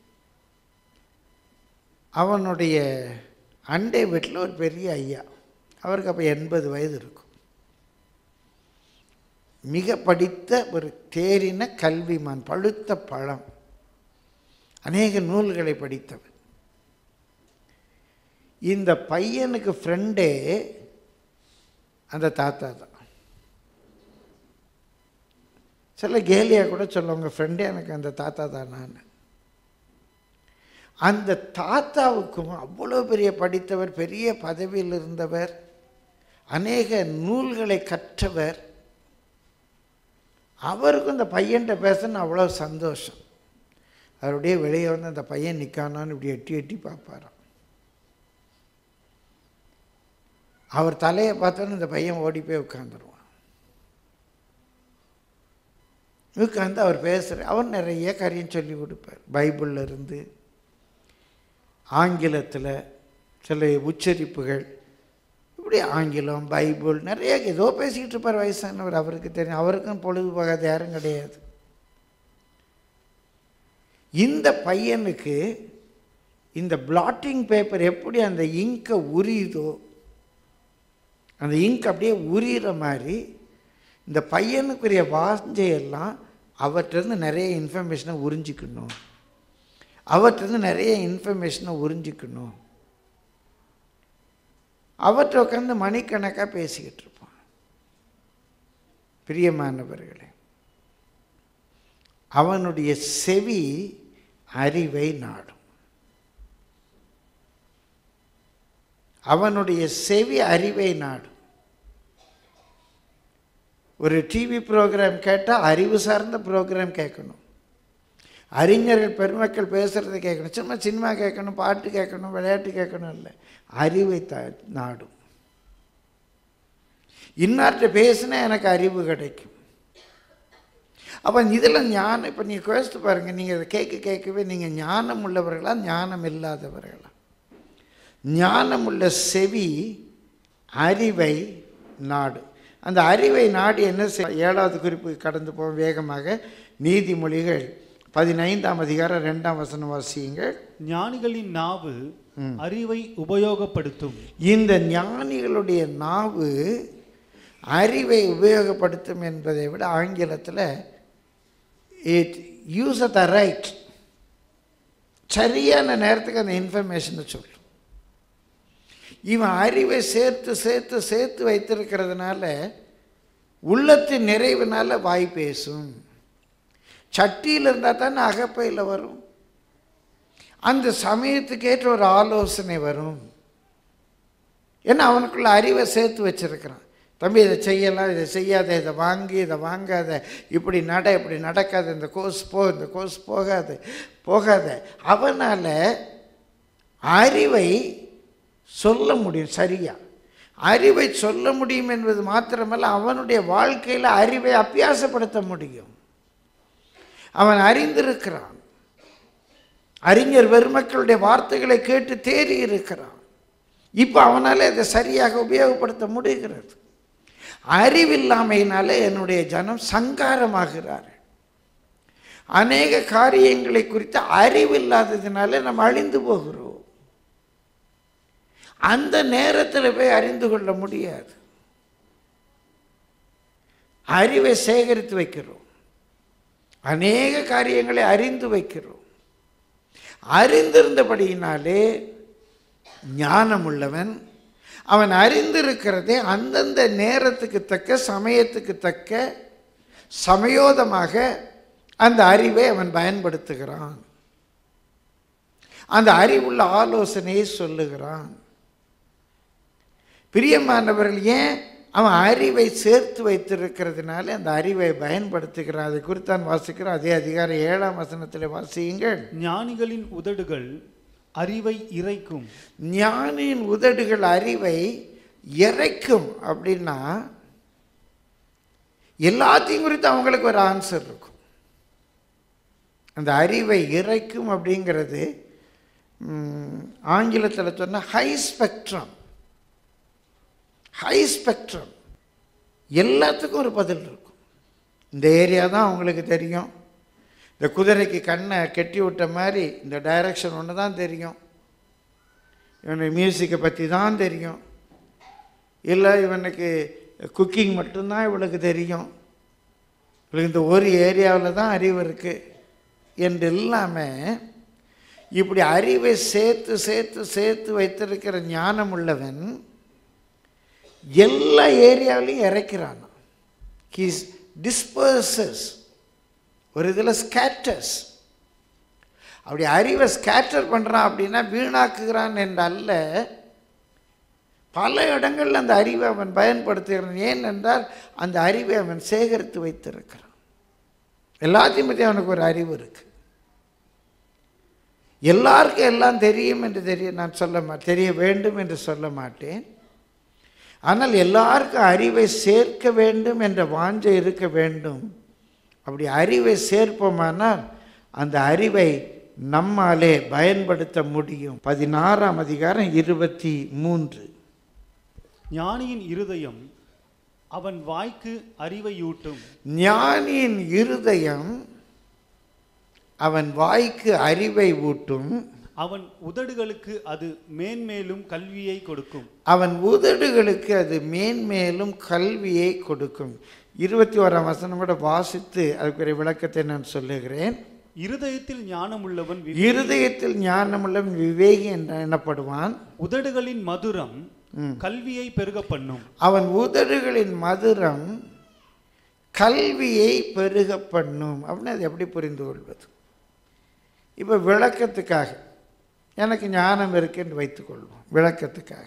அவனுடைய அண்டை வீட்டில் ஒரு பெரிய ஐயா அவருக்கு அப்போ எண்பது வயது இருக்கும் மிக படித்த ஒரு தேறின கல்விமான் பழுத்த பழம் அநேக நூல்களை படித்தவன் இந்த பையனுக்கு ஃப்ரெண்டே அந்த தாத்தா தான் சில கேலியாக கூட சொல்லுவாங்க ஃப்ரெண்டே எனக்கு அந்த தாத்தா தான் நான் அந்த தாத்தாவுக்கும் அவ்வளோ பெரிய படித்தவர் பெரிய பதவியில் இருந்தவர் அநேக நூல்களை கற்றவர் அவருக்கும் இந்த பையன்கிட்ட பேசணும் அவ்வளோ சந்தோஷம் அவருடைய வெளியே வந்து அந்த பையன் நிற்கானான்னு இப்படி எட்டி எட்டி பார்ப்பாராம் அவர் தலையை பார்த்தோன்னு இந்த பையன் ஓடி போய் உட்காந்துருவான் உட்காந்து அவர் பேசுகிற அவர் நிறைய காரியம் சொல்லி கொடுப்பார் பைபிளில் இருந்து ஆங்கிலத்தில் சில உச்சரிப்புகள் இப்படி ஆங்கிலம் பைபிள் நிறைய ஏதோ பேசிக்கிட்டு இருப்பார் வயசானவர் அவருக்கு தெரியும் அவருக்கும் பொழுது போகாத யாரும் கிடையாது இந்த பையனுக்கு இந்த பிளாட்டிங் பேப்பர் எப்படி அந்த இங்கை உரியுதோ அந்த இங்க் அப்படியே உரியிற மாதிரி இந்த பையனுக்குரிய வாஞ்சையெல்லாம் அவற்றிருந்து நிறைய இன்ஃபர்மேஷனை உறிஞ்சிக்கணும் அவற்றிருந்து நிறைய இன்ஃபர்மேஷனை உறிஞ்சிக்கணும் அவற்றை உட்காந்து மணிக்கணக்காக பேசிக்கிட்டு இருப்பான் பிரியமானவர்களே அவனுடைய செவி அறிவை நாடும் அவனுடைய செவி அறிவை நாடும் ஒரு டிவி ப்ரோக்ராம் கேட்டால் அறிவு சார்ந்த ப்ரோக்ராம் கேட்கணும் அறிஞர்கள் பெருமக்கள் பேசுகிறத கேட்கணும் சும்மா சினிமா கேட்கணும் பாட்டு கேட்கணும் விளையாட்டு கேட்கணும் இல்லை அறிவை த நாடும் இன்னார்கிட்ட பேசினா எனக்கு அறிவு கிடைக்கும் அப்போ இதில் ஞானம் இப்போ நீங்கள் குறைச்சிட்டு பாருங்கள் நீங்கள் அதை கேட்க கேட்கவே நீங்கள் ஞானம் உள்ளவர்களா ஞானம் இல்லாதவர்களா ஞானம் உள்ள செவி அறிவை நாடு அந்த அறிவை நாடு என்ன செய் ஏழாவது குறிப்பு கடந்து போவோம் வேகமாக நீதிமொழிகள் பதினைந்தாம் அதிகாரம் ரெண்டாம் வசனம் வாசியுங்கள் ஞானிகளின் நாவு அறிவை உபயோகப்படுத்தும் இந்த ஞானிகளுடைய நாவு அறிவை உபயோகப்படுத்தும் என்பதை விட ஆங்கிலத்தில் it use a the right சரியான நேரத்துக்கு அந்த இன்ஃபர்மேஷனை சொல்லும் இவன் அறிவை சேர்த்து சேர்த்து சேர்த்து வைத்திருக்கிறதுனால உள்ளத்தின் நிறைவுனால வாய் பேசும் சட்டியில் இருந்தால் தானே அகப்பையில் வரும் அந்த சமயத்துக்கு ஏற்ற ஒரு ஆலோசனை வரும் ஏன்னா அவனுக்குள்ள அறிவை சேர்த்து வச்சிருக்கிறான் தம்பி இதை செய்யலாம் இதை செய்யாத இதை வாங்கி இதை வாங்காத இப்படி நட இப்படி நடக்காத இந்த கோர்ஸ் போ இந்த கோர்ஸ் போகாது போகாத அவனால் அறிவை சொல்ல முடியும் சரியா அறிவை சொல்ல முடியும் என்பது மாத்திரமல்ல அவனுடைய வாழ்க்கையில் அறிவை அபியாசப்படுத்த முடியும் அவன் அறிந்திருக்கிறான் அறிஞர் பெருமக்களுடைய வார்த்தைகளை கேட்டு தேறி இருக்கிறான் இப்போ அவனால் இதை சரியாக உபயோகப்படுத்த முடிகிறது அறிவில்லாமையினால என்னுடைய ஜனம் சங்காரமாகிறார் அநேக காரியங்களை குறித்து அறிவில்லாததினால நம்ம அழிந்து போகிறோம் அந்த நேரத்தில் போய் அறிந்து கொள்ள முடியாது அறிவை சேகரித்து வைக்கிறோம் அநேக காரியங்களை அறிந்து வைக்கிறோம் அறிந்திருந்தபடியினாலே ஞானம் உள்ளவன் அவன் அறிந்திருக்கிறதே அந்தந்த நேரத்துக்கு தக்க சமயத்துக்கு தக்க சமயோதமாக அந்த அறிவை அவன் பயன்படுத்துகிறான் அந்த அறிவுள்ள ஆலோசனையை சொல்லுகிறான் பிரியமானவர்கள் ஏன் அவன் அறிவை சேர்த்து வைத்திருக்கிறதுனால அந்த அறிவை பயன்படுத்துகிறான் அதை குறித்தான் வாசிக்கிறோம் அதே அதிகாரம் ஏழாம் வசனத்தில் வாசியுங்கள் ஞானிகளின் உதடுகள் அறிவை இறைக்கும் ஞானியின் உதடுகள் அறிவை இறைக்கும் அப்படின்னா எல்லாத்தையும் குறித்து அவங்களுக்கு ஒரு ஆன்சர் இருக்கும் அந்த அறிவை இறைக்கும் அப்படிங்கிறது ஆங்கிலத்தில் சொன்னால் ஹை ஸ்பெக்ட்ரம் ஹை ஸ்பெக்ட்ரம் எல்லாத்துக்கும் ஒரு பதில் இருக்கும் இந்த ஏரியா தான் அவங்களுக்கு தெரியும் இந்த குதிரைக்கு கண்ணை கெட்டி விட்ட மாதிரி இந்த டைரக்ஷன் ஒன்று தான் தெரியும் இவனுக்கு மியூசிக்கை பற்றி தான் தெரியும் இல்லை இவனுக்கு குக்கிங் மட்டும்தான் இவளுக்கு தெரியும் இவளுக்கு இந்த ஒரு ஏரியாவில் தான் அறிவு இருக்குது என்று இல்லாமல் இப்படி அறிவை சேர்த்து சேர்த்து சேர்த்து வைத்திருக்கிற ஞானம் உள்ளவன் எல்லா ஏரியாவிலையும் இறைக்கிறான் ஹீஸ் டிஸ்பர்சஸ் ஒரு இதில் ஸ்கேட்டர்ஸ் அப்படி அறிவை ஸ்கேட்டர் பண்ணுறான் அப்படின்னா வீணாக்குகிறான் என்றல்ல பல இடங்களில் அந்த அறிவை அவன் பயன்படுத்துகிறான் ஏனென்றால் அந்த அறிவை அவன் சேகரித்து வைத்திருக்கிறான் எல்லாத்தையும் பற்றி அவனுக்கு ஒரு அறிவு இருக்கு எல்லாருக்கும் எல்லாம் தெரியும் என்று தெரிய நான் சொல்ல மா தெரிய வேண்டும் என்று சொல்ல மாட்டேன் ஆனால் எல்லாருக்கும் அறிவை சேர்க்க வேண்டும் என்ற வாஞ்சை இருக்க வேண்டும் அப்படி அறிவை சேர்ப்போமானால் அந்த அறிவை நம்மாலே பயன்படுத்த முடியும் பதினாறாம் அதிகாரம் இருபத்தி மூன்று ஞானியின் இருதயம் அவன் வாய்க்கு அறிவையூட்டும் ஞானியின் இருதயம் அவன் வாய்க்கு அறிவை ஊட்டும் அவன் உதடுகளுக்கு அது மேன்மேலும் கல்வியை கொடுக்கும் அவன் உதடுகளுக்கு அது மேன்மேலும் கல்வியை கொடுக்கும் இருபத்தி ஓராம் வசனம் கூட வாசித்து அதுக்குரிய விளக்கத்தை நான் சொல்லுகிறேன் இருதயத்தில் ஞானமுள்ளவன் வி- இருதயத்தில் ஞானமுள்ளவன் விவேகி என்று எண்ணப்படுவான் உதடுகளின் மதுரம் ம். கல்வியை பெருக பண்ணும் அவன் உதடுகளின் மதுரம் கல்வியை பெருக பண்ணும் அப்படின்னு அது எப்படி புரிந்து கொள்வது இப்போ விளக்கத்துக்காக எனக்கு ஞானம் இருக்குன்னு வைத்துக்கொள்வோம் விளக்கத்துக்காக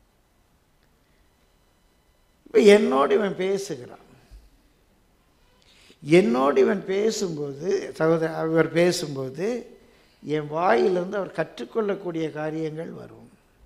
இப்போ என்னோடு இவன் பேசுகிறான் என்னோடு இவன் பேசும்போது சகோதர அவர் பேசும்போது என் வாயிலிருந்து அவர் கற்றுக்கொள்ளக்கூடிய காரியங்கள் வரும்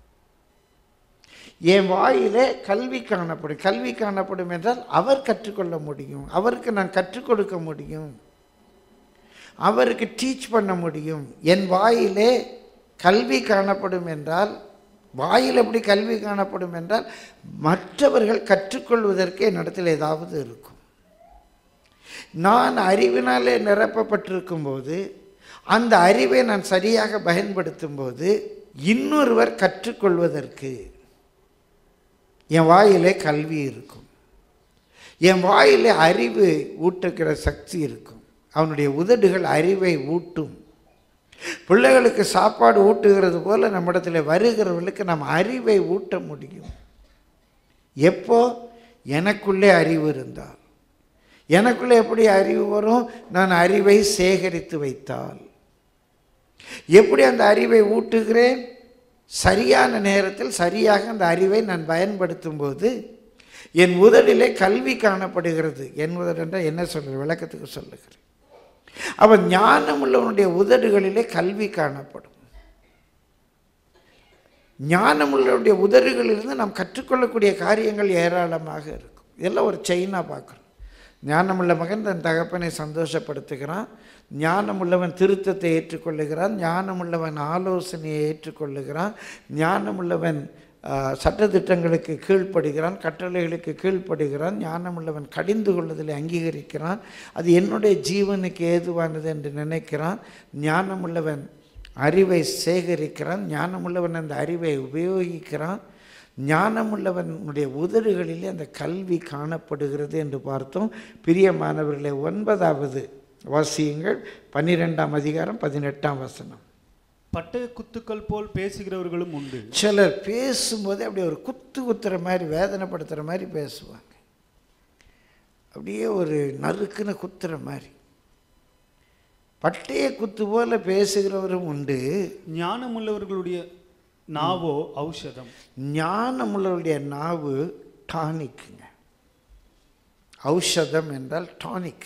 என் வாயிலே கல்வி காணப்படும் கல்வி காணப்படும் என்றால் அவர் கற்றுக்கொள்ள முடியும் அவருக்கு நான் கற்றுக் கொடுக்க முடியும் அவருக்கு டீச் பண்ண முடியும் என் வாயிலே கல்வி காணப்படும் என்றால் வாயில் எப்படி கல்வி காணப்படும் என்றால் மற்றவர்கள் கற்றுக்கொள்வதற்கு என்னிடத்தில் ஏதாவது இருக்கும் நான் அறிவினாலே நிரப்பப்பட்டிருக்கும் போது அந்த அறிவை நான் சரியாக பயன்படுத்தும் போது இன்னொருவர் கற்றுக்கொள்வதற்கு என் வாயிலே கல்வி இருக்கும் என் வாயிலே அறிவு ஊட்டுகிற சக்தி இருக்கும் அவனுடைய உதடுகள் அறிவை ஊட்டும் பிள்ளைகளுக்கு சாப்பாடு ஊட்டுகிறது போல நம்மிடத்தில் வருகிறவர்களுக்கு நாம் அறிவை ஊட்ட முடியும் எப்போ எனக்குள்ளே அறிவு இருந்தால் எனக்குள்ளே எப்படி அறிவு வரும் நான் அறிவை சேகரித்து வைத்தால் எப்படி அந்த அறிவை ஊட்டுகிறேன் சரியான நேரத்தில் சரியாக அந்த அறிவை நான் பயன்படுத்தும் போது என் உதடிலே கல்வி காணப்படுகிறது என் உதடு என்றால் என்ன சொல்கிறேன் விளக்கத்துக்கு சொல்லுகிறேன் அவன் ஞானம் உள்ளவனுடைய உதடுகளிலே கல்வி காணப்படும் ஞானம் உள்ளவனுடைய உதடுகளிலிருந்து நாம் கற்றுக்கொள்ளக்கூடிய காரியங்கள் ஏராளமாக இருக்கும் இதெல்லாம் ஒரு செயினாக பார்க்குறோம் ஞானமுள்ள மகன் தன் தகப்பனை சந்தோஷப்படுத்துகிறான் ஞானமுள்ளவன் திருத்தத்தை ஏற்றுக்கொள்ளுகிறான் ஞானமுள்ளவன் ஆலோசனையை ஏற்றுக்கொள்ளுகிறான் ஞானமுள்ளவன் ஆ, சட்டதிட்டங்களுக்கு கீழ்ப்படுகிறான் கட்டளைகளுக்கு கீழ்ப்படுகிறான் ஞானமுள்ளவன் கடிந்து கொள்வதில் அங்கீகரிக்கிறான் அது என்னுடைய ஜீவனுக்கு ஏதுவானது என்று நினைக்கிறான் ஞானமுள்ளவன் அறிவை சேகரிக்கிறான் ஞானமுள்ளவன் அந்த அறிவை உபயோகிக்கிறான் ஞானமுள்ளவனுடைய உதடுகளிலே அந்த கல்வி காணப்படுகிறது என்று பார்த்தோம் பிரியமானவர்களே ஒன்பதாவது வாசியங்கள் பன்னிரெண்டாம் அதிகாரம் பதினெட்டாம் வசனம் பட்டய குத்துக்கள் போல் பேசுகிறவர்களும் உண்டு சிலர் பேசும்போது அப்படியே ஒரு குத்து குத்துற மாதிரி வேதனைப்படுத்துகிற மாதிரி பேசுவாங்க அப்படியே ஒரு நறுக்குன்னு குத்துற மாதிரி பட்டய குத்து போல பேசுகிறவரும் உண்டு ஞானமுள்ளவர்களுடைய நாவோ ஔஷதம் ஞானமுள்ளவருடைய நாவு டானிக்குங்க ஔஷதம் என்றால் டானிக்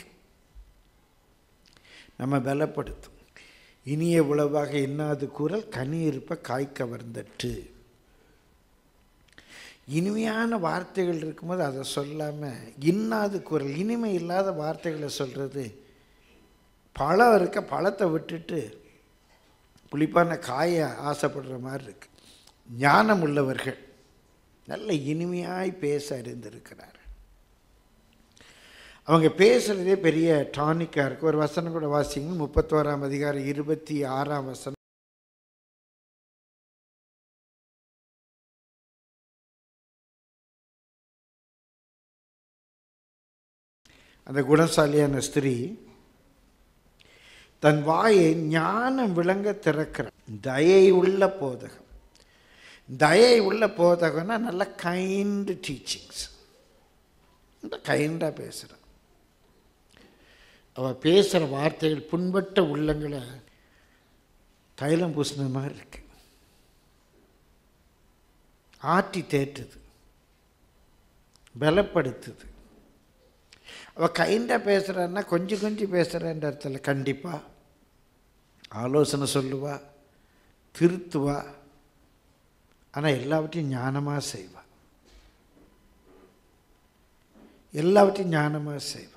நம்ம பலப்படுத்தும் இனிய உளவாக இன்னாது கூறல் கனி இருப்ப காய் கவர்ந்தட்டு இனிமையான வார்த்தைகள் இருக்கும்போது அதை சொல்லாமல் இன்னாது குரல் இனிமை இல்லாத வார்த்தைகளை சொல்கிறது பழம் இருக்க பழத்தை விட்டுட்டு புளிப்பான காயை ஆசைப்படுற மாதிரி இருக்கு ஞானம் உள்ளவர்கள் நல்ல இனிமையாய் பேச அறிந்திருக்கிறார் அவங்க பேசுகிறதே பெரிய டானிக்காக இருக்குது ஒரு வசனம் கூட வாசிங்க முப்பத்தோராம் அதிகாரம் இருபத்தி ஆறாம் வசனம் அந்த குணசாலியான ஸ்திரீ தன் வாயை ஞானம் விளங்க திறக்கிற தயை உள்ள போதகம் தயை உள்ள போதகம்னா நல்ல கைண்டு டீச்சிங்ஸ் கைண்டாக பேசுகிறான் அவள் பேசுகிற வார்த்தைகள் புண்பட்ட உள்ளங்களை தைலம் பூசின மாதிரி இருக்கு ஆட்டி தேற்றுது பலப்படுத்துது அவள் கைண்டாக பேசுகிறான்னா கொஞ்சம் கொஞ்சம் பேசுகிறேன்ற இடத்துல கண்டிப்பாக ஆலோசனை சொல்லுவா திருத்துவா ஆனால் எல்லாவற்றையும் ஞானமாக செய்வா எல்லாவற்றையும் ஞானமாக செய்வா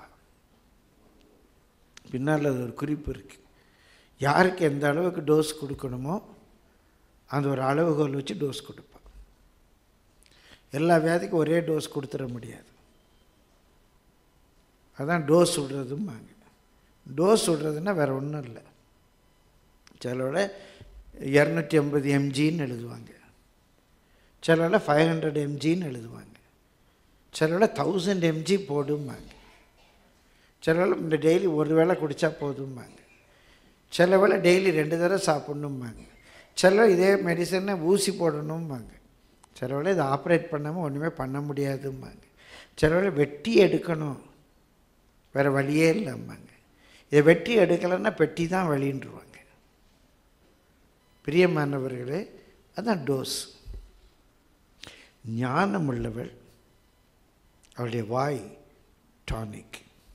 பின்னால் அது ஒரு குறிப்பு இருக்குது யாருக்கு எந்த அளவுக்கு டோஸ் கொடுக்கணுமோ அந்த ஒரு அளவுகோல் வச்சு டோஸ் கொடுப்பான் எல்லா வியாதிக்கும் ஒரே டோஸ் கொடுத்துட முடியாது அதான் டோஸ் விடுறதும்பாங்க டோஸ் விடுறதுன்னா வேறு ஒன்றும் இல்லை சிலோட இரநூத்தி ஐம்பது எம்ஜின்னு எழுதுவாங்க சிலோட ஃபைவ் ஹண்ட்ரட் எம்ஜின்னு எழுதுவாங்க சிலோட தௌசண்ட் எம்ஜி போடும்பாங்க சிலோட இந்த டெய்லி ஒரு வேளை குடித்தா போதும்பாங்க சில வேளை டெய்லி ரெண்டு தடவை சாப்பிட்ணும்பாங்க சில இதே மெடிசனை ஊசி போடணும்பாங்க சில வேளை இதை ஆப்ரேட் பண்ணாமல் ஒன்றுமே பண்ண முடியாதும்பாங்க சில வேளை வெட்டி எடுக்கணும் வேறு வழியே இல்லைம்பாங்க இதை வெட்டி எடுக்கலைன்னா பெட்டி தான் வழின்றுவாங்க பிரியமானவர்களே அதான் டோஸ் ஞானம் உள்ளவள் அவளுடைய வாய் டானிக்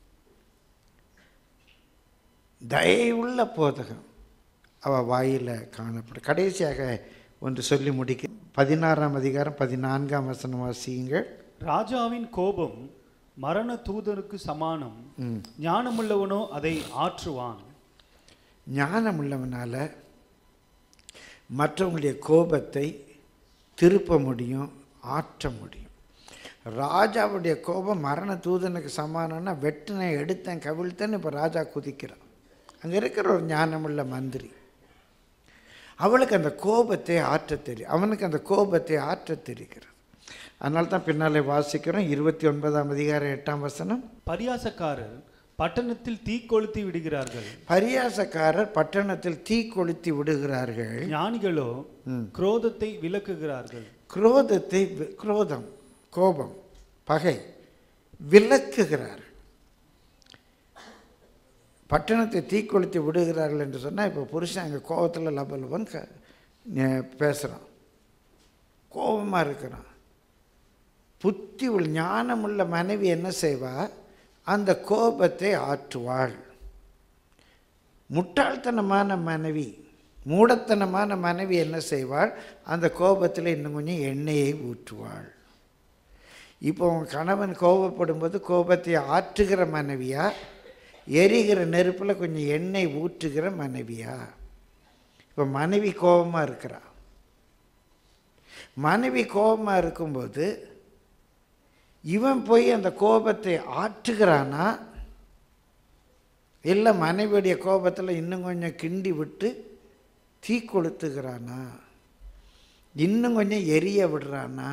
தயவுள்ள போதகம் அவள் வாயில் காணப்படும் கடைசியாக ஒன்று சொல்லி முடிக்க பதினாறாம் அதிகாரம் பதினான்காம் வசனம் வாசியுங்கள் ராஜாவின் கோபம் மரண தூதருக்கு சமானம் ம். ஞானமுள்ளவனோ அதை ஆற்றுவான் ஞானம் உள்ளவனால் மற்றவங்களுடைய கோபத்தை திருப்ப முடியும் ஆற்ற முடியும் ராஜாவுடைய கோபம் மரண தூதனுக்கு சமானம்னா வெட்டினேன் எடுத்தேன் கவிழ்த்தேன்னு இப்போ ராஜா குதிக்கிறான் அங்கே இருக்கிற ஒரு ஞானமுள்ள மந்திரி அவளுக்கு அந்த கோபத்தை ஆற்றத் தெரியும் அவனுக்கு அந்த கோபத்தை ஆற்றத் தெரிகிறது அதனால தான் பின்னாலே வாசிக்கிறோம் இருபத்தி ஒன்பதாம் அதிகாரம் எட்டாம் வசனம் பரியாசக்காரர் பட்டணத்தில் தீ கொளுத்தி விடுகிறார்கள் பரியாசக்காரர் பட்டணத்தில் தீ கொளுத்தி விடுகிறார்கள் ஞானிகளோ ம். குரோதத்தை விலக்குகிறார்கள் குரோதத்தை வி- குரோதம் கோபம் பகை விலக்குகிறார் பட்டணத்தை தீக்கொளுத்தி விடுகிறார்கள் என்று சொன்னால் இப்போ புருஷன் அங்கே கோபத்தில் லபலபன் க பேசுகிறான் கோபமாக இருக்கிறான் புத்தி உள்ள ஞானமுள்ள மனைவி என்ன செய்வா அந்த கோபத்தை ஆற்றுவாள் முட்டாள்தனமான மனைவி மூடத்தனமான மனைவி என்ன செய்வாள் அந்த கோபத்தில் இன்னும் கொஞ்சம் எண்ணெயை ஊற்றுவாள் இப்போ உன் கணவன் கோபப்படும்போது கோபத்தை ஆற்றுகிற மனைவியா எரிகிற நெருப்பில் கொஞ்சம் எண்ணெய் ஊற்றுகிற மனைவியா இப்போ மனைவி கோபமாக இருக்கிறா மனைவி கோபமாக இருக்கும்போது இவன் போய் அந்த கோபத்தை ஆற்றுகிறானா இல்லை மனைவியுடைய கோபத்தில் இன்னும் கொஞ்சம் கிண்டி விட்டு தீ கொளுத்துகிறானா இன்னும் கொஞ்சம் எரிய விடுறானா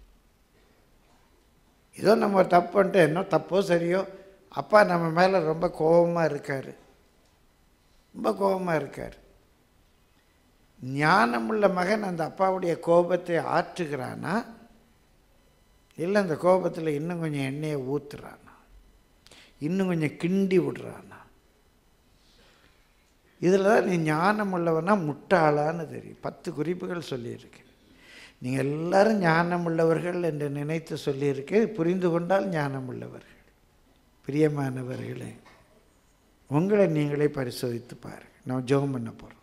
ஏதோ நம்ம ஒரு தப்பு பண்ணிட்டு என்ன தப்போ சரியோ அப்பா நம்ம மேலே ரொம்ப கோபமாக இருக்கார் ரொம்ப கோபமாக இருக்கார் ஞானமுள்ள மகன் அந்த அப்பாவுடைய கோபத்தை ஆற்றுகிறானா இல்லை அந்த கோபத்தில் இன்னும் கொஞ்சம் எண்ணெயை ஊற்றுறானா இன்னும் கொஞ்சம் கிண்டி விடுறானா இதில் தான் நீ ஞானம் உள்ளவனா முட்டாளான்னு தெரியும் பத்து குறிப்புகள் சொல்லியிருக்கேன் நீங்கள் எல்லாரும் ஞானம் உள்ளவர்கள் என்று நினைத்து சொல்லியிருக்கேன் புரிந்து கொண்டால் ஞானம் உள்ளவர்கள் பிரியமானவர்களே உங்களை நீங்களே பரிசோதித்து பாருங்கள் நம்ம ஜெபம் பண்ண போகிறோம்